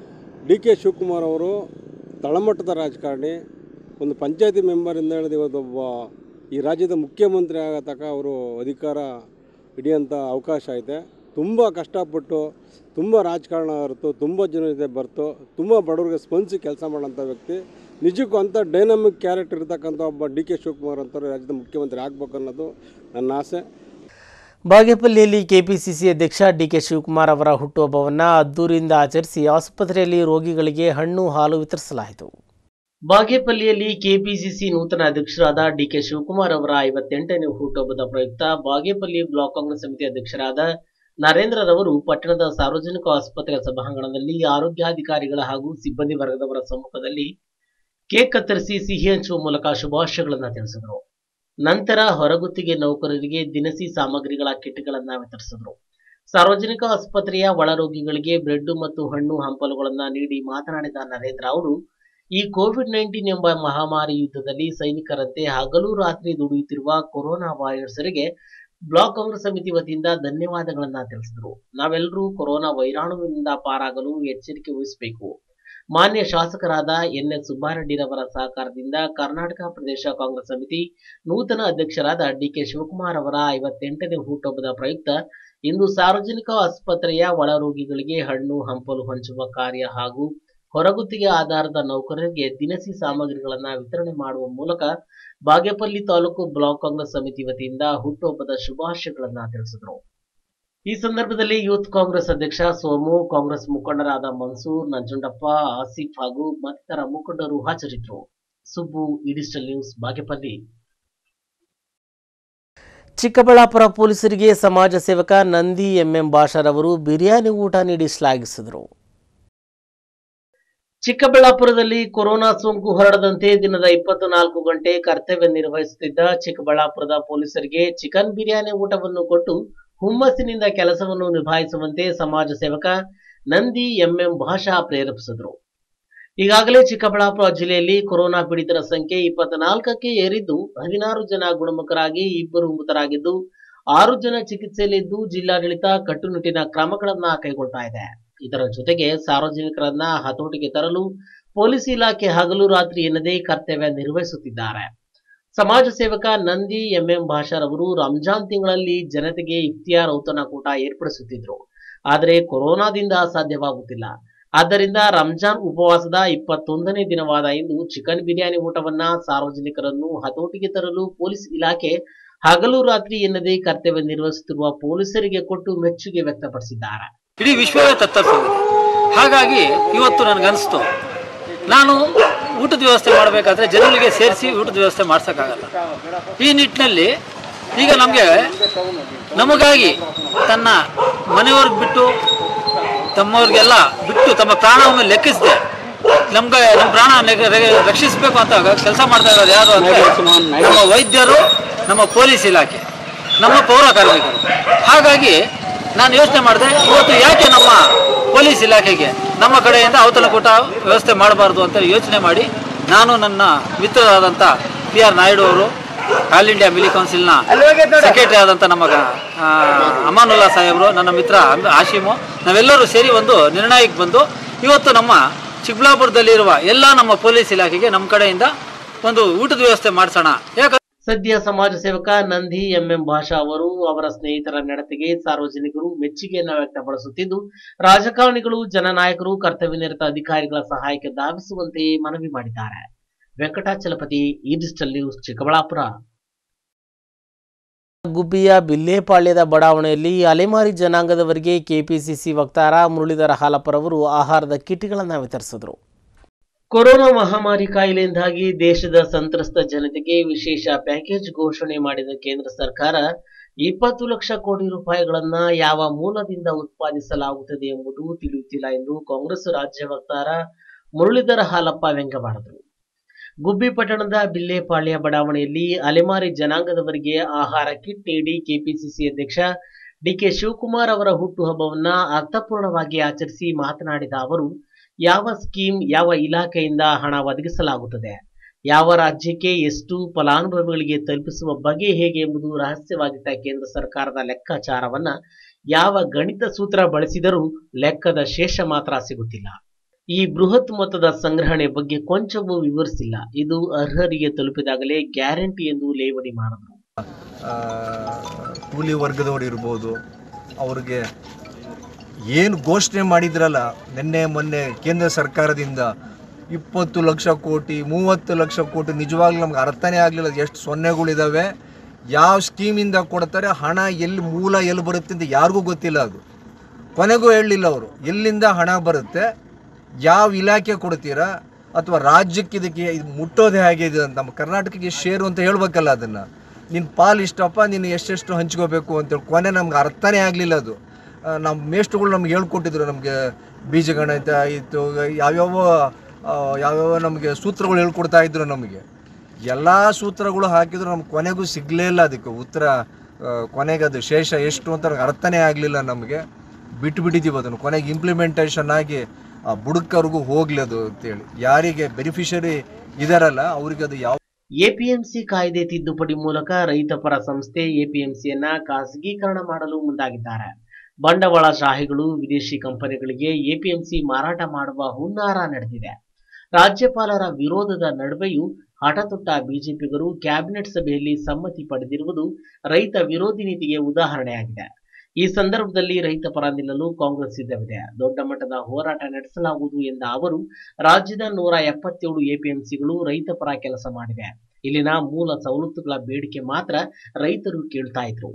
S10: ಡಿ ಕೆ ಶಿವಕುಮಾರ್ ಅವರು ತಳಮಟ್ಟದ ರಾಜಕಾರಣಿ ಒಂದು ಪಂಚಾಯತಿ ಮೆಂಬರಿಂದ ಹಿಡಿದು ಇವತ್ತು ಒಬ್ಬ ಈ ರಾಜ್ಯದ ಮುಖ್ಯಮಂತ್ರಿ ಆಗೋ ತನಕ ಅವರು ಅಧಿಕಾರ ಹಿಡಿಯೋಂಥ ಅವಕಾಶ ಐತೆ ತುಂಬ ಕಷ್ಟಪಟ್ಟು ತುಂಬ ರಾಜಕಾರಣ ಹೊರತು ತುಂಬ ಜನ ಜೊತೆ ಬರ್ತು ತುಂಬ ಬಡವರಿಗೆ ಸ್ಪಂದಿಸಿ ಕೆಲಸ ಮಾಡೋಂಥ ವ್ಯಕ್ತಿ ನಿಜಕ್ಕೂ ಅಂಥ ಡೈನಮಿಕ್ ಕ್ಯಾರೆಕ್ಟರ್ ಇರ್ತಕ್ಕಂಥ ಒಬ್ಬ ಡಿ ಕೆ ಶಿವಕುಮಾರ್ ಅಂತವ್ರು ರಾಜ್ಯದ ಮುಖ್ಯಮಂತ್ರಿ ಆಗಬೇಕು ಅನ್ನೋದು ನನ್ನ ಆಸೆ
S1: ಬಾಗೇಪಲ್ಲಿಯಲ್ಲಿ ಕೆಪಿಸಿಸಿ ಅಧ್ಯಕ್ಷ ಡಿಕೆ ಶಿವಕುಮಾರ್ ಅವರ ಹುಟ್ಟುಹಬ್ಬವನ್ನು ಅದ್ದೂರಿಯಿಂದ ಆಚರಿಸಿ ಆಸ್ಪತ್ರೆಯಲ್ಲಿ ರೋಗಿಗಳಿಗೆ ಹಣ್ಣು ಹಾಲು ವಿತರಿಸಲಾಯಿತು ಬಾಗೇಪಲ್ಲಿಯಲ್ಲಿ ಕೆಪಿಸಿಸಿ ನೂತನ ಅಧ್ಯಕ್ಷರಾದ ಡಿಕೆ ಶಿವಕುಮಾರ್ ಅವರ ಐವತ್ತೆಂಟನೇ ಹುಟ್ಟುಹಬ್ಬದ ಪ್ರಯುಕ್ತ ಬಾಗೇಪಲ್ಲಿ ಬ್ಲಾಕ್ ಕಾಂಗ್ರೆಸ್ ಸಮಿತಿ ಅಧ್ಯಕ್ಷರಾದ ನರೇಂದ್ರರವರು ಪಟ್ಟಣದ ಸಾರ್ವಜನಿಕ ಆಸ್ಪತ್ರೆ ಸಭಾಂಗಣದಲ್ಲಿ ಆರೋಗ್ಯಾಧಿಕಾರಿಗಳ ಹಾಗೂ ಸಿಬ್ಬಂದಿ ವರ್ಗದವರ ಸಮ್ಮುಖದಲ್ಲಿ ಕೇಕ್ ಕತ್ತರಿಸಿ ಸಿಹಿ ಹಂಚುವ ಮೂಲಕ ಶುಭಾಶಯಗಳನ್ನು ತಿಳಿಸಿದರು ನಂತರ ಹೊರಗುತ್ತಿಗೆ ನೌಕರರಿಗೆ ದಿನಸಿ ಸಾಮಗ್ರಿಗಳ ಕಿಟ್ಗಳನ್ನ ವಿತರಿಸಿದರು ಸಾರ್ವಜನಿಕ ಆಸ್ಪತ್ರೆಯ ಒಳರೋಗಿಗಳಿಗೆ ಬ್ರೆಡ್ ಮತ್ತು ಹಣ್ಣು ಹಂಪಲುಗಳನ್ನ ನೀಡಿ ಮಾತನಾಡಿದ ನರೇಂದ್ರ ಅವರು ಈ ಕೋವಿಡ್ ನೈನ್ಟೀನ್ ಎಂಬ ಮಹಾಮಾರಿ ಯುದ್ಧದಲ್ಲಿ ಸೈನಿಕರಂತೆ ಹಗಲು ರಾತ್ರಿ ದುಡಿಯುತ್ತಿರುವ ಕೊರೋನಾ ವಾರಿಯರ್ಸರಿಗೆ ಬ್ಲಾಕ್ ಕಾಂಗ್ರೆಸ್ ಸಮಿತಿ ವತಿಯಿಂದ ಧನ್ಯವಾದಗಳನ್ನ ತಿಳಿಸಿದರು ನಾವೆಲ್ಲರೂ ಕೊರೋನಾ ವೈರಾಣುವಿನಿಂದ ಪಾರಾಗಲು ಎಚ್ಚರಿಕೆ ವಹಿಸಬೇಕು ಮಾನ್ಯ ಶಾಸಕರಾದ ಎನ್ ಎಸ್ ಸುಬ್ಬಾರೆಡ್ಡಿರವರ ಸಹಕಾರದಿಂದ ಕರ್ನಾಟಕ ಪ್ರದೇಶ ಕಾಂಗ್ರೆಸ್ ಸಮಿತಿ ನೂತನ ಅಧ್ಯಕ್ಷರಾದ ಡಿಕೆ ಶಿವಕುಮಾರ್ ಅವರ ಐವತ್ತೆಂಟನೇ ಹುಟ್ಟುಹಬ್ಬದ ಪ್ರಯುಕ್ತ ಇಂದು ಸಾರ್ವಜನಿಕ ಆಸ್ಪತ್ರೆಯ ಒಳರೋಗಿಗಳಿಗೆ ಹಣ್ಣು ಹಂಪಲು ಹಂಚುವ ಕಾರ್ಯ ಹಾಗೂ ಹೊರಗುತ್ತಿಗೆ ಆಧಾರದ ನೌಕರರಿಗೆ ದಿನಸಿ ಸಾಮಗ್ರಿಗಳನ್ನ ವಿತರಣೆ ಮಾಡುವ ಮೂಲಕ ಬಾಗೇಪಲ್ಲಿ ತಾಲೂಕು ಬ್ಲಾಕ್ ಕಾಂಗ್ರೆಸ್ ಸಮಿತಿ ವತಿಯಿಂದ ಹುಟ್ಟುಹಬ್ಬದ ಶುಭಾಶಯಗಳನ್ನ ತಿಳಿಸಿದರು ಈ ಸಂದರ್ಭದಲ್ಲಿ ಯೂತ್ ಕಾಂಗ್ರೆಸ್ ಅಧ್ಯಕ್ಷ ಸೋಮು ಕಾಂಗ್ರೆಸ್ ಮುಖಂಡರಾದ ಮನ್ಸೂರ್ ನಂಜುಂಡಪ್ಪ ಆಸಿಫ್ ಹಾಗೂ ಮತ್ತಿತರ ಮುಖಂಡರು ಹಾಜರಿದ್ದರು ಸುಬ್ಬು ಇಡಿಜಿಟಲ್ ನ್ಯೂಸ್ ಬಾಗೇಪಲ್ಲಿ ಚಿಕ್ಕಬಳ್ಳಾಪುರ ಪೊಲೀಸರಿಗೆ ಸಮಾಜ ಸೇವಕ ನಂದಿ ಎಂಎಂ ಭಾಷಾರ್ ಅವರು ಬಿರಿಯಾನಿ ಊಟ ನೀಡಿ ಶ್ಲಾಘಿಸಿದರು ಚಿಕ್ಕಬಳ್ಳಾಪುರದಲ್ಲಿ ಕೊರೋನಾ ಸೋಂಕು ಹರಡದಂತೆ ದಿನದ ಇಪ್ಪತ್ತು ನಾಲ್ಕು ಗಂಟೆ ಕರ್ತವ್ಯ ನಿರ್ವಹಿಸುತ್ತಿದ್ದ ಚಿಕ್ಕಬಳ್ಳಾಪುರದ ಪೊಲೀಸರಿಗೆ ಚಿಕನ್ ಬಿರಿಯಾನಿ ಊಟವನ್ನು ಕೊಟ್ಟು ಹುಮ್ಮಸ್ಸಿನಿಂದ ಕೆಲಸವನ್ನು ನಿಭಾಯಿಸುವಂತೆ ಸಮಾಜ ಸೇವಕ ನಂದಿ ಎಂಎಂ ಭಾಷಾ ಪ್ರೇರೇಪಿಸಿದರು ಈಗಾಗಲೇ ಚಿಕ್ಕಬಳ್ಳಾಪುರ ಜಿಲ್ಲೆಯಲ್ಲಿ ಕೊರೋನಾ ಪೀಡಿತರ ಸಂಖ್ಯೆ ಇಪ್ಪತ್ನಾಲ್ಕಕ್ಕೆ ಏರಿದ್ದು ಹದಿನಾರು ಜನ ಗುಣಮುಖರಾಗಿ ಇಬ್ಬರು ಮೃತರಾಗಿದ್ದು ಆರು ಜನ ಚಿಕಿತ್ಸೆಯಲ್ಲಿದ್ದು ಜಿಲ್ಲಾಡಳಿತ ಕಟ್ಟುನಿಟ್ಟಿನ ಕ್ರಮಗಳನ್ನ ಕೈಗೊಳ್ತಾ ಇದೆ ಇದರ ಜೊತೆಗೆ ಸಾರ್ವಜನಿಕರನ್ನ ಹತೋಟಿಗೆ ತರಲು ಪೊಲೀಸ್ ಇಲಾಖೆ ಹಗಲು ರಾತ್ರಿ ಎನ್ನದೇ ಕರ್ತವ್ಯ ನಿರ್ವಹಿಸುತ್ತಿದ್ದಾರೆ ಸಮಾಜ ಸೇವಕ ನಂದಿ ಎಂಎಂ ಭಾಷಾರ್ ಅವರು ರಂಜಾನ್ ತಿಂಗಳಲ್ಲಿ ಜನತೆಗೆ ಇಫ್ತಿಯಾರ್ ಔತಣಕೂಟ ಏರ್ಪಡಿಸುತ್ತಿದ್ರು ಆದರೆ ಕೊರೋನಾದಿಂದ ಸಾಧ್ಯವಾಗುತ್ತಿಲ್ಲ ಆದ್ದರಿಂದ ರಂಜಾನ್ ಉಪವಾಸದ ಇಪ್ಪತ್ತೊಂದನೇ ದಿನವಾದ ಇಂದು ಚಿಕನ್ ಬಿರಿಯಾನಿ ಊಟವನ್ನ ಸಾರ್ವಜನಿಕರನ್ನು ಹತೋಟಿಗೆ ತರಲು ಪೊಲೀಸ್ ಇಲಾಖೆ ಹಗಲು ರಾತ್ರಿ ಎನ್ನದೇ ಕರ್ತವ್ಯ ನಿರ್ವಹಿಸುತ್ತಿರುವ ಪೊಲೀಸರಿಗೆ ಕೊಟ್ಟು ಮೆಚ್ಚುಗೆ ವ್ಯಕ್ತಪಡಿಸಿದ್ದಾರೆ
S11: ಇಡೀ ವಿಶ್ವವೇ ತತ್ತರಿಸೋಗಿದೆ ಹಾಗಾಗಿ ಇವತ್ತು ನನಗನ್ನಿಸ್ತು ನಾನು ಊಟದ ವ್ಯವಸ್ಥೆ ಮಾಡಬೇಕಾದ್ರೆ ಜನರಿಗೆ ಸೇರಿಸಿ ಊಟದ ವ್ಯವಸ್ಥೆ ಮಾಡ್ಸೋಕ್ಕಾಗಲ್ಲ ಈ ನಿಟ್ಟಿನಲ್ಲಿ ಈಗ ನಮಗೆ ನಮಗಾಗಿ ತನ್ನ ಮನೆಯವ್ರಿಗೆ ಬಿಟ್ಟು ತಮ್ಮವ್ರಿಗೆಲ್ಲ ಬಿಟ್ಟು ತಮ್ಮ ಪ್ರಾಣವನ್ನು ಲೆಕ್ಕಿಸದೆ ನಮ್ಗೆ ನಮ್ಮ ಪ್ರಾಣ ನೆಗ- ರೆ- ರಕ್ಷಿಸಬೇಕು ಅಂತ ಕೆಲಸ ಮಾಡ್ತಾ ಇರೋದು ಯಾರು ಅಂದರೆ ನಮ್ಮ ವೈದ್ಯರು ನಮ್ಮ ಪೊಲೀಸ್ ಇಲಾಖೆ ನಮ್ಮ ಪೌರ ಕಾರ್ಮಿಕರು ಹಾಗಾಗಿ ನಾನು ಯೋಚನೆ ಮಾಡಿದೆ ಇವತ್ತು ಯಾಕೆ ನಮ್ಮ ಪೊಲೀಸ್ ಇಲಾಖೆಗೆ ನಮ್ಮ ಕಡೆಯಿಂದ ಔತಣಕೂಟ ವ್ಯವಸ್ಥೆ ಮಾಡಬಾರ್ದು ಅಂತ ಯೋಚನೆ ಮಾಡಿ ನಾನು ನನ್ನ ಮಿತ್ರರಾದಂಥ ಪಿ ಆರ್ ನಾಯ್ಡು ಅವರು ಆಲ್ ಇಂಡಿಯಾ ಮಿಲಿ ಕೌನ್ಸಿಲ್ನ ಸೆಕ್ರೆಟರಿ ಆದಂಥ ನಮ್ಮ ಆ, ಅಮಾನುಲ್ಲಾ ಸಾಹೇಬರು ನನ್ನ ಮಿತ್ರ ಅಮ್- ಆಶಿಮು ನಾವೆಲ್ಲರೂ ಸೇರಿ ಒಂದು ನಿರ್ಣಯಕ್ಕೆ ಬಂದು ಇವತ್ತು ನಮ್ಮ ಚಿಕ್ಕಬಳ್ಳಾಪುರದಲ್ಲಿರುವ ಎಲ್ಲ ನಮ್ಮ ಪೊಲೀಸ್ ಇಲಾಖೆಗೆ ನಮ್ಮ ಕಡೆಯಿಂದ ಒಂದು ಊಟದ ವ್ಯವಸ್ಥೆ ಮಾಡಿಸೋಣ ಯಾಕಂದ್ರೆ
S1: ಸದ್ಯ ಸಮಾಜ ಸೇವಕ ನಂದಿ ಎಂಎಂ ಭಾಷಾ ಅವರು ಅವರ ಸ್ನೇಹಿತರ ನಡತೆಗೆ ಸಾರ್ವಜನಿಕರು ಮೆಚ್ಚುಗೆಯನ್ನ ವ್ಯಕ್ತಪಡಿಸುತ್ತಿದ್ದು ರಾಜಕಾರಣಿಗಳು ಜನನಾಯಕರು ಕರ್ತವ್ಯ ನಿರತ ಅಧಿಕಾರಿಗಳ ಸಹಾಯಕ್ಕೆ ಧಾವಿಸುವಂತೆ ಮನವಿ ಮಾಡಿದ್ದಾರೆ Venkatachalapathi e digital news Chikkaballapura ಗುಬ್ಬಿಯ ಬಿಲ್ಲೇಪಾಳ್ಯದ ಬಡಾವಣೆಯಲ್ಲಿ ಅಲೆಮಾರಿ ಜನಾಂಗದವರಿಗೆ ಕೆಪಿಸಿಸಿ ವಕ್ತಾರ ಮುರಳೀಧರ ಹಾಲಪ್ಪರವರು ಆಹಾರದ ಕಿಟ್ಗಳನ್ನು ವಿತರಿಸಿದರು ಕೊರೋನಾ ಮಹಾಮಾರಿ ಕಾಯಿಲೆಯಿಂದಾಗಿ ದೇಶದ ಸಂತ್ರಸ್ತ ಜನತೆಗೆ ವಿಶೇಷ ಪ್ಯಾಕೇಜ್ ಘೋಷಣೆ ಮಾಡಿದ ಕೇಂದ್ರ ಸರ್ಕಾರ ಇಪ್ಪತ್ತು ಲಕ್ಷ ಕೋಟಿ ರೂಪಾಯಿಗಳನ್ನ ಯಾವ ಮೂಲದಿಂದ ಉತ್ಪಾದಿಸಲಾಗುತ್ತದೆ ಎಂಬುದು ತಿಳಿಯುತ್ತಿಲ್ಲ ಎಂದು ಕಾಂಗ್ರೆಸ್ ರಾಜ್ಯ ವಕ್ತಾರ ಮುರಳೀಧರ ಹಾಲಪ್ಪ ವ್ಯಂಗ್ಯವಾಡಿದರು ಗುಬ್ಬಿ ಪಟ್ಟಣದ ಬಿಲ್ಲೇಪಾಳ್ಯ ಬಡಾವಣೆಯಲ್ಲಿ ಅಲೆಮಾರಿ ಜನಾಂಗದವರಿಗೆ ಆಹಾರ ಕಿಟ್ ನೀಡಿ ಕೆಪಿಸಿಸಿ ಅಧ್ಯಕ್ಷ ಡಿಕೆ ಶಿವಕುಮಾರ್ ಅವರ ಹುಟ್ಟುಹಬ್ಬವನ್ನ ಅರ್ಥಪೂರ್ಣವಾಗಿ ಆಚರಿಸಿ ಮಾತನಾಡಿದ ಅವರು ಯಾವ ಸ್ಕೀಮ್ ಯಾವ ಇಲಾಖೆಯಿಂದ ಹಣ ಒದಗಿಸಲಾಗುತ್ತದೆ ಯಾವ ರಾಜ್ಯಕ್ಕೆ ಎಷ್ಟು ಫಲಾನುಭವಿಗಳಿಗೆ ತಲುಪಿಸುವ ಬಗೆ ಹೇಗೆ ಎಂಬುದು ರಹಸ್ಯವಾಗಿದ್ದ ಕೇಂದ್ರ ಸರ್ಕಾರದ ಲೆಕ್ಕಾಚಾರವನ್ನ ಯಾವ ಗಣಿತ ಸೂತ್ರ ಬಳಸಿದರೂ ಲೆಕ್ಕದ ಶೇಷ ಮಾತ್ರ ಸಿಗುತ್ತಿಲ್ಲ ಈ ಬೃಹತ್ ಮೊತ್ತದ ಸಂಗ್ರಹಣೆ ಬಗ್ಗೆ ಕೊಂಚವೂ ವಿವರಿಸಿಲ್ಲ ಇದು ಅರ್ಹರಿಗೆ ತಲುಪಿದಾಗಲೇ ಗ್ಯಾರಂಟಿ ಎಂದು ಲೇವಡಿ ಮಾಡಿದರು
S12: ಆ, ಕೂಲಿ ವರ್ಗದವರು ಇರ್ಬೋದು ಅವ್ರಿಗೆ ಏನು ಘೋಷಣೆ ಮಾಡಿದ್ರಲ್ಲ ನಿನ್ನೆ ಮೊನ್ನೆ ಕೇಂದ್ರ ಸರ್ಕಾರದಿಂದ ಇಪ್ಪತ್ತು ಲಕ್ಷ ಕೋಟಿ ಮೂವತ್ತು ಲಕ್ಷ ಕೋಟಿ ನಿಜವಾಗ್ಲೂ ನಮ್ಗೆ ಅರ್ಥನೇ ಆಗಲಿಲ್ಲ ಎಷ್ಟು ಸೊನ್ನೆಗಳಿದ್ದಾವೆ ಯಾವ ಸ್ಕೀಮಿಂದ ಕೊಡ್ತಾರೆ ಹಣ ಎಲ್ಲಿ ಮೂಲ ಎಲ್ಲಿ ಬರುತ್ತೆ ಅಂತ ಯಾರಿಗೂ ಗೊತ್ತಿಲ್ಲ ಅದು ಕೊನೆಗೂ ಹೇಳಲಿಲ್ಲ ಅವರು ಎಲ್ಲಿಂದ ಹಣ ಬರುತ್ತೆ ಯಾವ ಇಲಾಖೆ ಕೊಡ್ತೀರಾ ಅಥವಾ ರಾಜ್ಯಕ್ಕೆ ಇದಕ್ಕೆ ಇದು ಮುಟ್ಟೋದೇ ಹೇಗೆ ಇದು ಅಂತ ನಮ್ಮ ಕರ್ನಾಟಕಕ್ಕೆ ಶೇರು ಅಂತ ಹೇಳ್ಬೇಕಲ್ಲ ಅದನ್ನು ನಿನ್ನ ಪಾಲು ಇಷ್ಟಪ್ಪ ನೀನು ಎಷ್ಟೆಷ್ಟು ಹಂಚ್ಕೋಬೇಕು ಅಂತೇಳಿ ಕೊನೆ ನಮ್ಗೆ ಅರ್ಥನೇ ಆಗಲಿಲ್ಲ ಅದು ಆ, ನಮ್ಮ ಮೇಷ್ಟ್ರುಗಳು ನಮ್ಗೆ ಹೇಳ್ಕೊಟ್ಟಿದ್ರು ನಮಗೆ ಬೀಜಗಣಿತ ಇತ್ತು ಯಾವ್ಯಾವ ಆ, ಯಾವ್ಯಾವ ನಮಗೆ ಸೂತ್ರಗಳು ಹೇಳ್ಕೊಡ್ತಾ ಇದ್ರು ನಮಗೆ ಎಲ್ಲ ಸೂತ್ರಗಳು ಹಾಕಿದ್ರು ನಮ್ಗೆ ಕೊನೆಗೂ ಸಿಗಲೇ ಇಲ್ಲ ಅದಕ್ಕೆ ಉತ್ತರ ಆ, ಕೊನೆಗೆ ಅದು ಶೇಷ ಎಷ್ಟು ಅಂತ ನಮ್ಗೆ ಅರ್ಥನೇ ಆಗಲಿಲ್ಲ ನಮಗೆ ಬಿಟ್ಟು ಬಿಟ್ಟಿದ್ದೀವಿ ಅದನ್ನು ಕೊನೆಗೆ ಇಂಪ್ಲಿಮೆಂಟೇಷನ್ ಆಗಿ ಆ ಬುಡಕ್ಕವ್ರಿಗೂ ಹೋಗ್ಲಿ ಅದು ಅಂತೇಳಿ ಯಾರಿಗೆ ಬೆನಿಫಿಷರಿ ಇದಾರಲ್ಲ ಅವ್ರಿಗೆ ಅದು ಯಾವ
S1: ಎಪಿಎಂಸಿ ಕಾಯ್ದೆ ತಿದ್ದುಪಡಿ ಮೂಲಕ ರೈತ ಪರ ಸಂಸ್ಥೆ ಎಪಿಎಂಸಿಯನ್ನ ಖಾಸಗೀಕರಣ ಮಾಡಲು ಮುಂದಾಗಿದ್ದಾರೆ ಬಂಡವಾಳ ಶಾಹಿಗಳು ವಿದೇಶಿ ಕಂಪನಿಗಳಿಗೆ ಎಪಿಎಂಸಿ ಮಾರಾಟ ಮಾಡುವ ಹುನ್ನಾರ ನಡೆದಿದೆ ರಾಜ್ಯಪಾಲರ ವಿರೋಧದ ನಡುವೆಯೂ ಹಠತೊಟ್ಟ ಬಿಜೆಪಿಗರು ಕ್ಯಾಬಿನೆಟ್ ಸಭೆಯಲ್ಲಿ ಸಮ್ಮತಿ ಪಡೆದಿರುವುದು ರೈತ ವಿರೋಧಿ ನೀತಿಗೆ ಉದಾಹರಣೆಯಾಗಿದೆ ಈ ಸಂದರ್ಭದಲ್ಲಿ ರೈತ ಪರ ನಿಲ್ಲಲು ಕಾಂಗ್ರೆಸ್ ಸಿದ್ಧವಿದೆ ದೊಡ್ಡ ಮಟ್ಟದ ಹೋರಾಟ ನಡೆಸಲಾಗುವುದು ಎಂದ ಅವರು ರಾಜ್ಯದ ನೂರ ಎಪ್ಪತ್ತೇಳು ಎಪಿಎಂಸಿಗಳು ರೈತ ಪರ ಕೆಲಸ ಮಾಡಿವೆ ಇಲ್ಲಿನ ಮೂಲ ಸವಲತ್ತುಗಳ ಬೇಡಿಕೆ ಮಾತ್ರ ರೈತರು ಕೇಳ್ತಾ ಇದ್ರು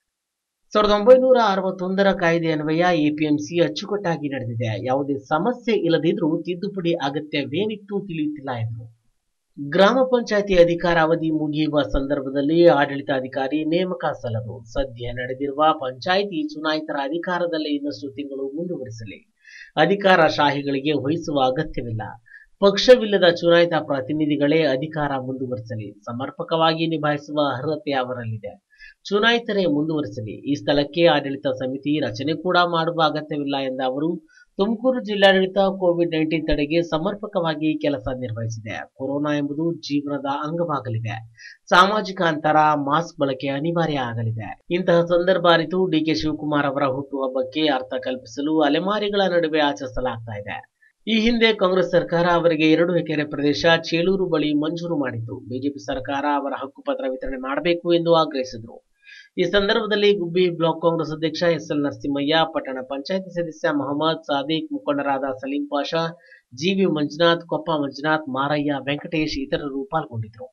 S1: ಸಾವಿರದ ಒಂಬೈನೂರ ಅರವತ್ತೊಂದರ ಕಾಯ್ದೆ ಅನ್ವಯ ಎಪಿಎಂಸಿ ಅಚ್ಚುಕಟ್ಟಾಗಿ ನಡೆದಿದೆ ಯಾವುದೇ ಸಮಸ್ಯೆ ಇಲ್ಲದಿದ್ರೂ ತಿದ್ದುಪಡಿ ಅಗತ್ಯವೇನಿತ್ತು ತಿಳಿಯುತ್ತಿಲ್ಲ ಎಂದರು ಗ್ರಾಮ ಪಂಚಾಯತಿ ಅಧಿಕಾರ ಅವಧಿ ಮುಗಿಯುವ ಸಂದರ್ಭದಲ್ಲಿ ಆಡಳಿತಾಧಿಕಾರಿ ನೇಮಕ ಸಲ್ಲದು ಸದ್ಯ ನಡೆದಿರುವ ಪಂಚಾಯಿತಿ ಚುನಾಯಿತರ ಅಧಿಕಾರದಲ್ಲಿ ಇನ್ನಷ್ಟು ತಿಂಗಳು ಮುಂದುವರಿಸಲಿ ಅಧಿಕಾರ ಶಾಹಿಗಳಿಗೆ ವಹಿಸುವ ಅಗತ್ಯವಿಲ್ಲ ಪಕ್ಷವಿಲ್ಲದ ಚುನಾಯಿತ ಪ್ರತಿನಿಧಿಗಳೇ ಅಧಿಕಾರ ಮುಂದುವರಿಸಲಿ ಸಮರ್ಪಕವಾಗಿ ನಿಭಾಯಿಸುವ ಅರ್ಹತೆ ಅವರಲ್ಲಿದೆ ಚುನಾಯಿತರೇ ಮುಂದುವರಿಸಲಿ ಈ ಸ್ಥಳಕ್ಕೆ ಆಡಳಿತ ಸಮಿತಿ ರಚನೆ ಕೂಡ ಮಾಡುವ ಅಗತ್ಯವಿಲ್ಲ ಎಂದ ಅವರು ತುಮಕೂರು ಜಿಲ್ಲಾಡಳಿತ ಕೋವಿಡ್ ನೈನ್ಟೀನ್ ತಡೆಗೆ ಸಮರ್ಪಕವಾಗಿ ಕೆಲಸ ನಿರ್ವಹಿಸಿದೆ ಕೊರೋನಾ ಎಂಬುದು ಜೀವನದ ಅಂಗವಾಗಲಿದೆ ಸಾಮಾಜಿಕ ಅಂತರ ಮಾಸ್ಕ್ ಬಳಕೆ ಅನಿವಾರ್ಯ ಆಗಲಿದೆ ಇಂತಹ ಸಂದರ್ಭ ಅರಿತು ಡಿಕೆ ಶಿವಕುಮಾರ್ ಅವರ ಹುಟ್ಟುಹಬ್ಬಕ್ಕೆ ಅರ್ಥ ಕಲ್ಪಿಸಲು ಅಲೆಮಾರಿಗಳ ನಡುವೆ ಆಚರಿಸಲಾಗ್ತಾ ಇದೆ ಈ ಹಿಂದೆ ಕಾಂಗ್ರೆಸ್ ಸರ್ಕಾರ ಅವರಿಗೆ ಎರಡು ಎಕರೆ ಪ್ರದೇಶ ಚೇಳೂರು ಬಳಿ ಮಂಜೂರು ಮಾಡಿತ್ತು ಬಿಜೆಪಿ ಸರ್ಕಾರ ಅವರ ಹಕ್ಕುಪತ್ರ ವಿತರಣೆ ಮಾಡಬೇಕು ಎಂದು ಆಗ್ರಹಿಸಿದರು ಈ ಸಂದರ್ಭದಲ್ಲಿ ಗುಬ್ಬಿ ಬ್ಲಾಕ್ ಕಾಂಗ್ರೆಸ್ ಅಧ್ಯಕ್ಷ ಎಸ್ ಎಲ್ ನರಸಿಂಹಯ್ಯ ಪಟ್ಟಣ ಪಂಚಾಯಿತಿ ಸದಸ್ಯ ಮೊಹಮ್ಮದ್ ಸಾದಿಕ್ ಮುಖಂಡರಾದ ಸಲೀಂ ಪಾಷಾ ಜಿವಿ ಮಂಜುನಾಥ್ ಕೊಪ್ಪ ಮಂಜುನಾಥ್ ಮಾರಯ್ಯ ವೆಂಕಟೇಶ್ ಇತರರು ಪಾಲ್ಗೊಂಡಿದ್ದರು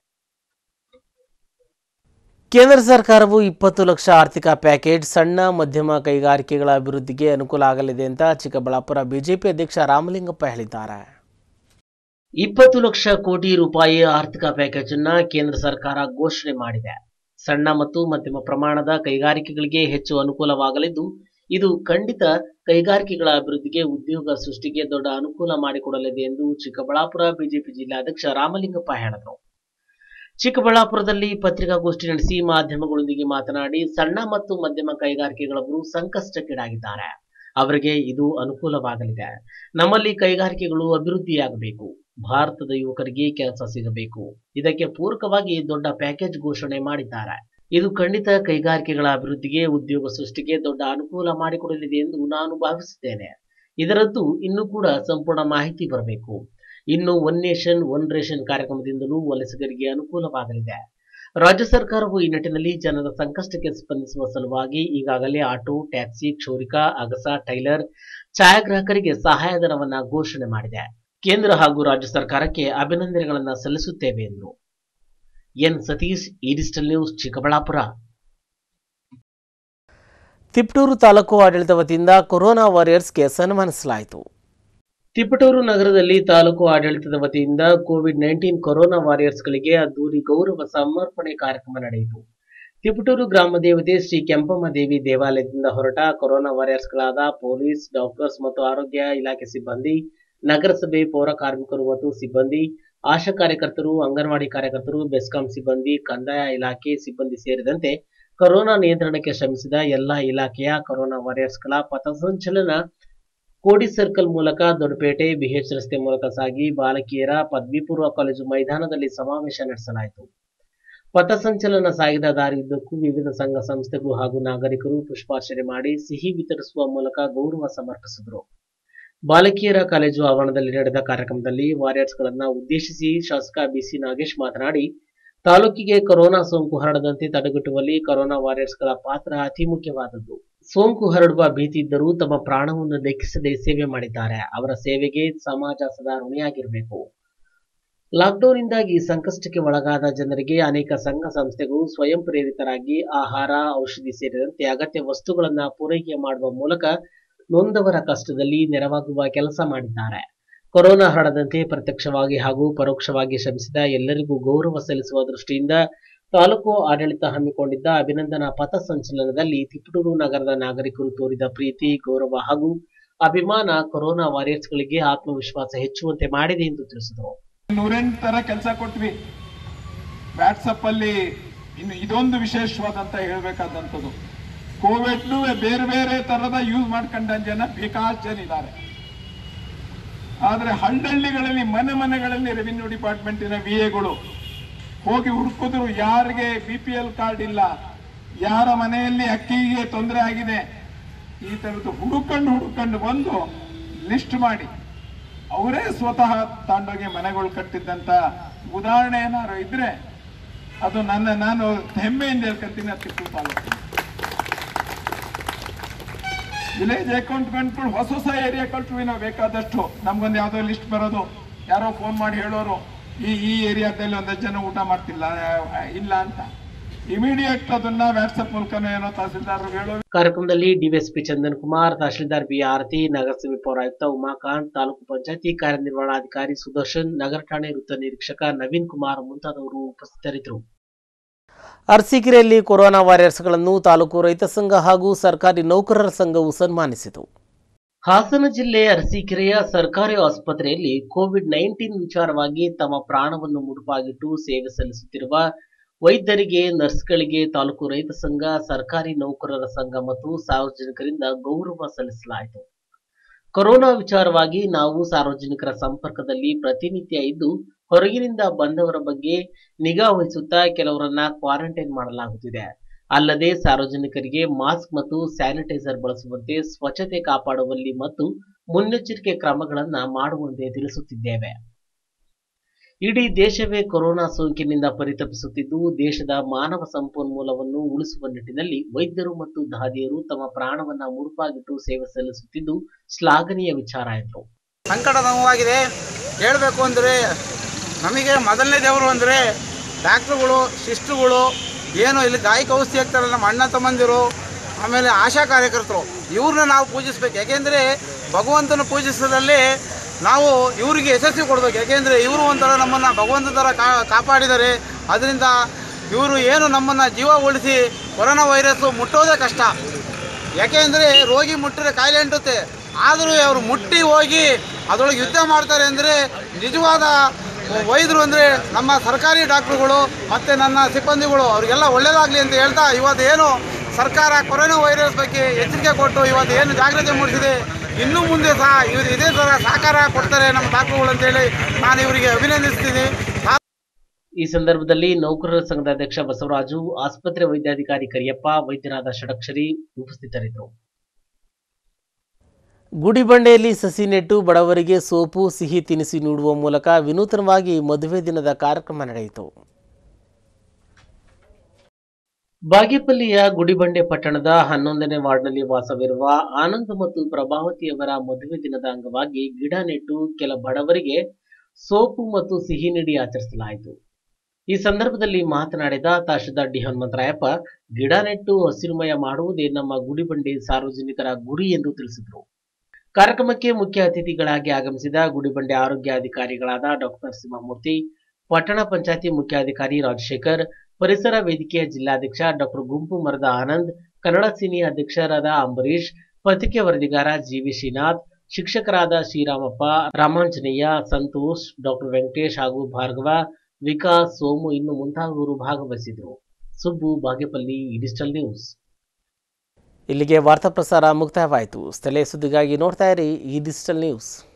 S1: ಕೇಂದ್ರ ಸರ್ಕಾರವು ಇಪ್ಪತ್ತು ಲಕ್ಷ ಆರ್ಥಿಕ ಪ್ಯಾಕೇಜ್ ಸಣ್ಣ ಮಧ್ಯಮ ಕೈಗಾರಿಕೆಗಳ ಅಭಿವೃದ್ಧಿಗೆ ಅನುಕೂಲ ಆಗಲಿದೆ ಅಂತ ಚಿಕ್ಕಬಳ್ಳಾಪುರ ಬಿಜೆಪಿ ಅಧ್ಯಕ್ಷ ರಾಮಲಿಂಗಪ್ಪ ಹೇಳಿದ್ದಾರೆ ಇಪ್ಪತ್ತು ಲಕ್ಷ ಕೋಟಿ ರೂಪಾಯಿ ಆರ್ಥಿಕ ಪ್ಯಾಕೇಜ್ ಅನ್ನ ಕೇಂದ್ರ ಸರ್ಕಾರ ಘೋಷಣೆ ಮಾಡಿದೆ ಸಣ್ಣ ಮತ್ತು ಮಧ್ಯಮ ಪ್ರಮಾಣದ ಕೈಗಾರಿಕೆಗಳಿಗೆ ಹೆಚ್ಚು ಅನುಕೂಲವಾಗಲಿದ್ದು ಇದು ಖಂಡಿತ ಕೈಗಾರಿಕೆಗಳ ಅಭಿವೃದ್ಧಿಗೆ ಉದ್ಯೋಗ ಸೃಷ್ಟಿಗೆ ದೊಡ್ಡ ಅನುಕೂಲ ಮಾಡಿಕೊಡಲಿದೆ ಎಂದು ಚಿಕ್ಕಬಳ್ಳಾಪುರ ಬಿಜೆಪಿ ಜಿಲ್ಲಾಧ್ಯಕ್ಷ ರಾಮಲಿಂಗಪ್ಪ ಹೇಳಿದರು ಚಿಕ್ಕಬಳ್ಳಾಪುರದಲ್ಲಿ ಪತ್ರಿಕಾಗೋಷ್ಠಿ ನಡೆಸಿ ಮಾಧ್ಯಮಗಳೊಂದಿಗೆ ಮಾತನಾಡಿ ಸಣ್ಣ ಮತ್ತು ಮಧ್ಯಮ ಕೈಗಾರಿಕೆಗಳವರು ಸಂಕಷ್ಟಕ್ಕೀಡಾಗಿದ್ದಾರೆ ಅವರಿಗೆ ಇದು ಅನುಕೂಲವಾಗಲಿದೆ ನಮ್ಮಲ್ಲಿ ಕೈಗಾರಿಕೆಗಳು ಅಭಿವೃದ್ಧಿಯಾಗಬೇಕು ಭಾರತದ ಯುವಕರಿಗೆ ಕೆಲಸ ಸಿಗಬೇಕು ಇದಕ್ಕೆ ಪೂರಕವಾಗಿ ದೊಡ್ಡ ಪ್ಯಾಕೇಜ್ ಘೋಷಣೆ ಮಾಡಿದ್ದಾರೆ ಇದು ಖಂಡಿತ ಕೈಗಾರಿಕೆಗಳ ಅಭಿವೃದ್ಧಿಗೆ ಉದ್ಯೋಗ ಸೃಷ್ಟಿಗೆ ದೊಡ್ಡ ಅನುಕೂಲ ಮಾಡಿಕೊಡಲಿದೆ ಎಂದು ನಾನು ಭಾವಿಸುತ್ತೇನೆ ಇದರದ್ದು ಇನ್ನೂ ಕೂಡ ಸಂಪೂರ್ಣ ಮಾಹಿತಿ ಬರಬೇಕು ಇನ್ನು ಒನ್ ನೇಷನ್ ಒನ್ ರೇಷನ್ ಕಾರ್ಯಕ್ರಮದಿಂದಲೂ ವಲಸಿಗರಿಗೆ ಅನುಕೂಲವಾಗಲಿದೆ ರಾಜ್ಯ ಸರ್ಕಾರವು ಈ ನಿಟ್ಟಿನಲ್ಲಿ ಜನರ ಸಂಕಷ್ಟಕ್ಕೆ ಸ್ಪಂದಿಸುವ ಸಲುವಾಗಿ ಈಗಾಗಲೇ ಆಟೋ ಟ್ಯಾಕ್ಸಿ ಕ್ಷೌರಿಕ ಅಗಸ ಟೈಲರ್ ಛಾಯಾಗ್ರಾಹಕರಿಗೆ ಸಹಾಯಧನವನ್ನ ಘೋಷಣೆ ಮಾಡಿದೆ ಕೇಂದ್ರ ಹಾಗೂ ರಾಜ್ಯ ಸರ್ಕಾರಕ್ಕೆ ಅಭಿನಂದನೆಗಳನ್ನ ಸಲ್ಲಿಸುತ್ತೇವೆ ಎಂದರು N Satish e digital news Chikkaballapura Tiptur taluk ಆಡಳಿತ ವತಿಯಿಂದ ಕೊರೋನಾ ವಾರಿಯರ್ಸ್ಗೆ ಸನ್ಮಾನಿಸಲಾಯಿತು ತಿಪಟೂರು ನಗರದಲ್ಲಿ ತಾಲೂಕು ಆಡಳಿತದ ವತಿಯಿಂದ ಕೋವಿಡ್ ನೈನ್ಟೀನ್ ಕೊರೋನಾ ವಾರಿಯರ್ಸ್ಗಳಿಗೆ ಅದ್ದೂರಿ ಗೌರವ ಸಮರ್ಪಣೆ ಕಾರ್ಯಕ್ರಮ ನಡೆಯಿತು ತಿಪಟೂರು ಗ್ರಾಮ ದೇವತೆ ಶ್ರೀ ಕೆಂಪಮ್ಮ ದೇವಿ ದೇವಾಲಯದಿಂದ ಹೊರಟ ಕೊರೋನಾ ವಾರಿಯರ್ಸ್ಗಳಾದ ಪೊಲೀಸ್ ಡಾಕ್ಟರ್ಸ್ ಮತ್ತು ಆರೋಗ್ಯ ಇಲಾಖೆ ಸಿಬ್ಬಂದಿ ನಗರಸಭೆ ಪೌರ ಕಾರ್ಮಿಕರು ಮತ್ತು ಸಿಬ್ಬಂದಿ ಆಶಾ ಕಾರ್ಯಕರ್ತರು ಅಂಗನವಾಡಿ ಕಾರ್ಯಕರ್ತರು ಬೆಸ್ಕಾಂ ಸಿಬ್ಬಂದಿ ಕಂದಾಯ ಇಲಾಖೆ ಸಿಬ್ಬಂದಿ ಸೇರಿದಂತೆ ಕೊರೋನಾ ನಿಯಂತ್ರಣಕ್ಕೆ ಶ್ರಮಿಸಿದ ಎಲ್ಲಾ ಇಲಾಖೆಯ ಕೊರೋನಾ ವಾರಿಯರ್ಸ್ಗಳ ಪಥಸಂಚಲನ ಕೋಡಿ ಸರ್ಕಲ್ ಮೂಲಕ ದೊಡ್ಡಪೇಟೆ ಬಿಎಚ್ ರಸ್ತೆ ಮೂಲಕ ಸಾಗಿ ಬಾಲಕಿಯರ ಪದವಿ ಪೂರ್ವ ಕಾಲೇಜು ಮೈದಾನದಲ್ಲಿ ಸಮಾವೇಶ ನಡೆಸಲಾಯಿತು ಪಥಸಂಚಲನ ಸಾಗಿದ ದಾರಿಯುದ್ದಕ್ಕೂ ವಿವಿಧ ಸಂಘ ಸಂಸ್ಥೆಗಳು ಹಾಗೂ ನಾಗರಿಕರು ಪುಷ್ಪಾರ್ಚನೆ ಮಾಡಿ ಸಿಹಿ ವಿತರಿಸುವ ಮೂಲಕ ಗೌರವ ಸಮರ್ಪಿಸಿದರು ಬಾಲಕಿಯರ ಕಾಲೇಜು ಆವರಣದಲ್ಲಿ ನಡೆದ ಕಾರ್ಯಕ್ರಮದಲ್ಲಿ ವಾರಿಯರ್ಸ್ಗಳನ್ನ ಉದ್ದೇಶಿಸಿ ಶಾಸಕ ಬಿಸಿ ನಾಗೇಶ್ ಮಾತನಾಡಿ ತಾಲೂಕಿಗೆ ಕೊರೋನಾ ಸೋಂಕು ಹರಡದಂತೆ ತಡೆಗಟ್ಟುವಲ್ಲಿ ಕೊರೋನಾ ವಾರಿಯರ್ಸ್ಗಳ ಪಾತ್ರ ಅತಿ ಮುಖ್ಯವಾದದ್ದು ಸೋಂಕು ಹರಡುವ ಭೀತಿ ಇದ್ದರೂ ತಮ್ಮ ಪ್ರಾಣವನ್ನು ಲೆಕ್ಕಿಸದೆ ಸೇವೆ ಮಾಡಿದ್ದಾರೆ ಅವರ ಸೇವೆಗೆ ಸಮಾಜ ಸದಾ ಋಣಿಯಾಗಿರಬೇಕು ಲಾಕ್ಡೌನ್ನಿಂದಾಗಿ ಸಂಕಷ್ಟಕ್ಕೆ ಒಳಗಾದ ಜನರಿಗೆ ಅನೇಕ ಸಂಘ ಸಂಸ್ಥೆಗಳು ಸ್ವಯಂ ಪ್ರೇರಿತರಾಗಿ ಆಹಾರ ಔಷಧಿ ಸೇರಿದಂತೆ ಅಗತ್ಯ ವಸ್ತುಗಳನ್ನ ಪೂರೈಕೆ ಮಾಡುವ ಮೂಲಕ ನೊಂದವರ ಕಷ್ಟದಲ್ಲಿ ನೆರವಾಗುವ ಕೆಲಸ ಮಾಡಿದ್ದಾರೆ ಕೊರೋನಾ ಹರಡದಂತೆ ಪ್ರತ್ಯಕ್ಷವಾಗಿ ಹಾಗೂ ಪರೋಕ್ಷವಾಗಿ ಶ್ರಮಿಸಿದ ಎಲ್ಲರಿಗೂ ಗೌರವ ಸಲ್ಲಿಸುವ ದೃಷ್ಟಿಯಿಂದ ತಾಲೂಕು ಆಡಳಿತ ಹಮ್ಮಿಕೊಂಡಿದ್ದ ಅಭಿನಂದನಾ ಪಥ ಸಂಚಲನದಲ್ಲಿ ತಿಪಟೂರು ನಗರದ ನಾಗರಿಕರು ತೋರಿದ ಪ್ರೀತಿ ಗೌರವ ಹಾಗೂ ಅಭಿಮಾನ ಕೊರೋನಾ ವಾರಿಯರ್ಸ್ಗಳಿಗೆ ಆತ್ಮವಿಶ್ವಾಸ ಹೆಚ್ಚುವಂತೆ ಮಾಡಿದೆ ಎಂದು ತಿಳಿಸಿದರು
S13: ನೂರೆಂಟು ತರ ಕೆಲಸ ಕೊಟ್ವಿ ವಾಟ್ಸಪ್ ಅಲ್ಲಿ ಇನ್ನು ಇದೊಂದು ವಿಶೇಷವಾದಂತ ಹೇಳ್ಬೇಕಾದಂಥದ್ದು ಕೋವಿಡ್ನು ಬೇರೆ ಬೇರೆ ತರದ ಯೂಸ್ ಮಾಡ್ಕೊಂಡ ಜನ ಬೇಕಾಷ್ಟು ಜನ ಇದ್ದಾರೆ ಆದ್ರೆ ಹಳ್ಳಿಗಳಲ್ಲಿ ಮನೆ ಮನೆಗಳಲ್ಲಿ ರೆವಿನ್ಯೂ ಡಿಪಾರ್ಟ್ಮೆಂಟಿನ ವಿ ಎಗಳು ಹೋಗಿ ಹುಡುಕಿದ್ರು ಯಾರಿಗೆ ಬಿ ಪಿ ಎಲ್ ಕಾರ್ಡ್ ಇಲ್ಲ ಯಾರ ಮನೆಯಲ್ಲಿ ಅಕ್ಕಿಗೆ ತೊಂದರೆ ಆಗಿದೆ ಈ ತರದ್ದು ಹುಡುಕೊಂಡು ಹುಡುಕೊಂಡು ಬಂದು ಲಿಸ್ಟ್ ಮಾಡಿ ಅವರೇ ಸ್ವತಃ ತಾಂಡೋಗಿ ಮನೆಗಳು ಕಟ್ಟಿದ್ದಂತ ಉದಾಹರಣೆ ಏನಾದ್ರು ಇದ್ರೆ ಅದು ನನ್ನ ನಾನು ಹೆಮ್ಮೆಯಿಂದ ಹೇಳ್ಕೊಂತೀನಿ ಅದು Tippu taluk village account control ಹೊಸ ಹೊಸ ಏರಿಯಾ ಕಳ್ತೀವಿ ನಾವು ಬೇಕಾದಷ್ಟು ನಮ್ಗೊಂದು ಯಾವ್ದೋ ಲಿಸ್ಟ್ ಬರೋದು ಯಾರೋ ಫೋನ್ ಮಾಡಿ ಹೇಳೋರು ಈ ಈ ಏರಿಯಾದಲ್ಲಿ ಒಂದಷ್ಟು ಜನ ಊಟ ಮಾಡ್ತಿಲ್ಲ ಆ, ಇಲ್ಲ ಅಂತ ಇಮಿಡಿಯೇಟ್ ಅದನ್ನ ವಾಟ್ಸಪ್ ಮೂಲಕನೋ ಏನೋ ತಹಸೀಲ್ದಾರ್ ಹೇಳೋ
S1: ಕಾರ್ಯಕ್ರಮದಲ್ಲಿ ಡಿವೈಎಸ್ಪಿ ಚಂದನ್ ಕುಮಾರ್ ತಹಶೀಲ್ದಾರ್ ಬಿ ಆರತಿ ನಗರಸಭೆ ಪೌರಾಯುಕ್ತ ಉಮಾಕಾಂತ್ ತಾಲೂಕು ಪಂಚಾಯತಿ ಕಾರ್ಯನಿರ್ವಹಣಾಧಿಕಾರಿ ಸುದರ್ಶನ್ ನಗರ ಠಾಣೆ ವೃತ್ತ ನಿರೀಕ್ಷಕ ನವೀನ್ ಕುಮಾರ್ ಮುಂತಾದವರು ಉಪಸ್ಥಿತರಿದ್ದರು ಅರಸೀಕೆರೆಯಲ್ಲಿ ಕೊರೋನಾ ವಾರಿಯರ್ಸ್ಗಳನ್ನು ತಾಲೂಕು ರೈತ ಸಂಘ ಹಾಗೂ ಸರ್ಕಾರಿ ನೌಕರರ ಸಂಘವು ಸನ್ಮಾನಿಸಿತು ಹಾಸನ ಜಿಲ್ಲೆ ಅರಸೀಕೆರೆಯ ಸರ್ಕಾರಿ ಆಸ್ಪತ್ರೆಯಲ್ಲಿ ಕೋವಿಡ್ ನೈನ್ಟೀನ್ ವಿಚಾರವಾಗಿ ತಮ್ಮ ಪ್ರಾಣವನ್ನು ಮುಡುಪಾಗಿಟ್ಟು ಸೇವೆ ಸಲ್ಲಿಸುತ್ತಿರುವ ವೈದ್ಯರಿಗೆ ನರ್ಸ್ಗಳಿಗೆ ತಾಲೂಕು ರೈತ ಸಂಘ ಸರ್ಕಾರಿ ನೌಕರರ ಸಂಘ ಮತ್ತು ಸಾರ್ವಜನಿಕರಿಂದ ಗೌರವ ಸಲ್ಲಿಸಲಾಯಿತು ಕೊರೋನಾ ವಿಚಾರವಾಗಿ ನಾವು ಸಾರ್ವಜನಿಕರ ಸಂಪರ್ಕದಲ್ಲಿ ಪ್ರತಿನಿತ್ಯ ಇದ್ದು ಹೊರಗಿನಿಂದ ಬಂದವರ ಬಗ್ಗೆ ನಿಗಾ ವಹಿಸುತ್ತಾ ಕೆಲವರನ್ನ ಕ್ವಾರಂಟೈನ್ ಮಾಡಲಾಗುತ್ತಿದೆ ಅಲ್ಲದೆ ಸಾರ್ವಜನಿಕರಿಗೆ ಮಾಸ್ಕ್ ಮತ್ತು ಸ್ಯಾನಿಟೈಸರ್ ಬಳಸುವಂತೆ ಸ್ವಚ್ಛತೆ ಕಾಪಾಡುವಲ್ಲಿ ಮತ್ತು ಮುನ್ನೆಚ್ಚರಿಕೆ ಕ್ರಮಗಳನ್ನ ಮಾಡುವಂತೆ ತಿಳಿಸುತ್ತಿದ್ದೇವೆ ಇಡೀ ದೇಶವೇ ಕೊರೋನಾ ಸೋಂಕಿನಿಂದ ಪರಿತಪಿಸುತ್ತಿದ್ದು ದೇಶದ ಮಾನವ ಸಂಪನ್ಮೂಲವನ್ನು ಉಳಿಸುವ ನಿಟ್ಟಿನಲ್ಲಿ ವೈದ್ಯರು ಮತ್ತು ದಾದಿಯರು ತಮ್ಮ ಪ್ರಾಣವನ್ನ ಮುಡುಪಾಗಿಟ್ಟು ಸೇವೆ ಸಲ್ಲಿಸುತ್ತಿದ್ದು ಶ್ಲಾಘನೀಯ ವಿಚಾರ ಎಂದರು
S14: ಸಂಕಟ ನೋವಾಗಿದೆ ಹೇಳಬೇಕು ಅಂದರೆ ನಮಗೆ ಮೊದಲನೇ ದೇವರು ಅಂದರೆ ಡಾಕ್ಟ್ರುಗಳು ಸಿಸ್ಟ್ರುಗಳು ಏನು ಇಲ್ಲಿ ಗಾಯಕ ಔಷಧಿ ಹಾಕ್ತಾರೆ ನಮ್ಮ ಅಣ್ಣ ತಮ್ಮಂದಿರು ಆಮೇಲೆ ಆಶಾ ಕಾರ್ಯಕರ್ತರು ಇವ್ರನ್ನ ನಾವು ಪೂಜಿಸ್ಬೇಕು ಯಾಕೆಂದರೆ ಭಗವಂತನ ಪೂಜಿಸೋದ್ರಲ್ಲಿ ನಾವು ಇವರಿಗೆ ಯಶಸ್ವಿ ಕೊಡಬೇಕು ಯಾಕೆಂದರೆ ಇವರು ಒಂಥರ ನಮ್ಮನ್ನು ಭಗವಂತ ಥರ ಕಾ ಕಾಪಾಡಿದ್ದಾರೆ ಅದರಿಂದ ಇವರು ಏನು ನಮ್ಮನ್ನು ಜೀವ ಉಳಿಸಿ ಕೊರೋನಾ ವೈರಸ್ಸು ಮುಟ್ಟೋದೇ ಕಷ್ಟ ಯಾಕೆಂದರೆ ರೋಗಿ ಮುಟ್ಟಿದ್ರೆ ಕಾಯಿಲೆ ಅಂಟುತ್ತೆ ಆದರೂ ಅವರು ಮುಟ್ಟಿ ಹೋಗಿ ಅದರೊಳಗೆ ಯುದ್ಧ ಮಾಡ್ತಾರೆ ಅಂದರೆ ನಿಜವಾದ ವೈದ್ಯರು ಅಂದರೆ ನಮ್ಮ ಸರ್ಕಾರಿ ಡಾಕ್ಟ್ರುಗಳು ಮತ್ತು ನನ್ನ ಸಿಬ್ಬಂದಿಗಳು ಅವರಿಗೆಲ್ಲ ಒಳ್ಳೆಯದಾಗಲಿ ಅಂತ ಹೇಳ್ತಾ ಇವತ್ತು ಏನು ಸರ್ಕಾರ ಕೊರೋನಾ ವೈರಸ್ ಬಗ್ಗೆ ಎಚ್ಚರಿಕೆ ಕೊಟ್ಟು ಇವತ್ತು ಏನು ಜಾಗ್ರತೆ ಮೂಡಿಸಿದೆ ಇನ್ನು ಮುಂದೆ ಸಹ ಇವರು ಇದೇ ಥರ ಸಹಕಾರ ಕೊಡ್ತಾರೆ ನಮ್ಮ ಡಾಕ್ಟರ್ಗಳು ಅಂತೇಳಿ ನಾನು ಇವರಿಗೆ ಅಭಿನಂದಿಸ್ತೀನಿ
S1: ಈ ಸಂದರ್ಭದಲ್ಲಿ ನೌಕರರ ಸಂಘದ ಅಧ್ಯಕ್ಷ ಬಸವರಾಜು ಆಸ್ಪತ್ರೆ ವೈದ್ಯಾಧಿಕಾರಿ ಕರಿಯಪ್ಪ ವೈದ್ಯರಾದ ಷಡಕ್ಷರಿ ಉಪಸ್ಥಿತರಿದ್ದರು ಗುಡಿಬಂಡೆಯಲ್ಲಿ ಸಸಿ ನೆಟ್ಟು ಬಡವರಿಗೆ ಸೋಪು ಸಿಹಿ ತಿನಿಸಿ ನೀಡುವ ಮೂಲಕ ವಿನೂತನವಾಗಿ ಮದುವೆ ದಿನದ ಕಾರ್ಯಕ್ರಮ ನಡೆಯಿತು ಬಾಗೇಪಲ್ಲಿಯ ಗುಡಿಬಂಡೆ ಪಟ್ಟಣದ ಹನ್ನೊಂದನೇ ವಾರ್ಡ್ನಲ್ಲಿ ವಾಸವಿರುವ ಆನಂದ್ ಮತ್ತು ಪ್ರಭಾವತಿಯವರ ಮದುವೆ ದಿನದ ಅಂಗವಾಗಿ ಗಿಡ ನೆಟ್ಟು ಕೆಲ ಬಡವರಿಗೆ ಸೋಪು ಮತ್ತು ಸಿಹಿ ನೀಡಿ ಆಚರಿಸಲಾಯಿತು ಈ ಸಂದರ್ಭದಲ್ಲಿ ಮಾತನಾಡಿದ ತಹಶೀಲ್ದಾರ್ ಡಿ ಹನುಮಂತರಾಯಪ್ಪ ಗಿಡ ನೆಟ್ಟು ಹಸಿರುಮಯ ಮಾಡುವುದೇ ನಮ್ಮ ಗುಡಿಬಂಡೆ ಸಾರ್ವಜನಿಕರ ಗುರಿ ಎಂದು ತಿಳಿಸಿದರು ಕಾರ್ಯಕ್ರಮಕ್ಕೆ ಮುಖ್ಯ ಅತಿಥಿಗಳಾಗಿ ಆಗಮಿಸಿದ ಗುಡಿಬಂಡೆ ಆರೋಗ್ಯ ಅಧಿಕಾರಿಗಳಾದ ಡಾಕ್ಟರ್ ಸಿಂಹಮೂರ್ತಿ ಪಟ್ಟಣ ಪಂಚಾಯತಿ ಮುಖ್ಯಾಧಿಕಾರಿ ರಾಜಶೇಖರ್ ಪರಿಸರ ವೇದಿಕೆಯ ಜಿಲ್ಲಾಧ್ಯಕ್ಷ ಡಾಕ್ಟರ್ ಗುಂಪು ಮರದ ಆನಂದ್ ಕನ್ನಡ ಸಿನಿ ಅಧ್ಯಕ್ಷರಾದ ಅಂಬರೀಶ್ ಪತ್ರಿಕೆ ವರದಿಗಾರ ಜಿ ವಿ ಶ್ರೀನಾಥ್ ಶಿಕ್ಷಕರಾದ ಶ್ರೀರಾಮಪ್ಪ ರಾಮಾಂಜನೇಯ ಸಂತೋಷ್ ಡಾಕ್ಟರ್ ವೆಂಕಟೇಶ್ ಹಾಗೂ ಭಾರ್ಗವ ವಿಕಾಸ್ ಸೋಮು ಇನ್ನು ಮುಂತಾದವರು ಭಾಗವಹಿಸಿದರು ಸುಬ್ಬು ಬಾಗೇಪಲ್ಲಿ ಡಿಜಿಟಲ್ ನ್ಯೂಸ್ ಇಲ್ಲಿಗೆ ವಾರ್ತಾ ಪ್ರಸಾರ ಮುಕ್ತಾಯವಾಯಿತು ಸ್ಥಳೀಯ ಸುದ್ದಿಗಾಗಿ ನೋಡ್ತಾ ಇರಿ ಈ ಡಿಜಿಟಲ್ ನ್ಯೂಸ್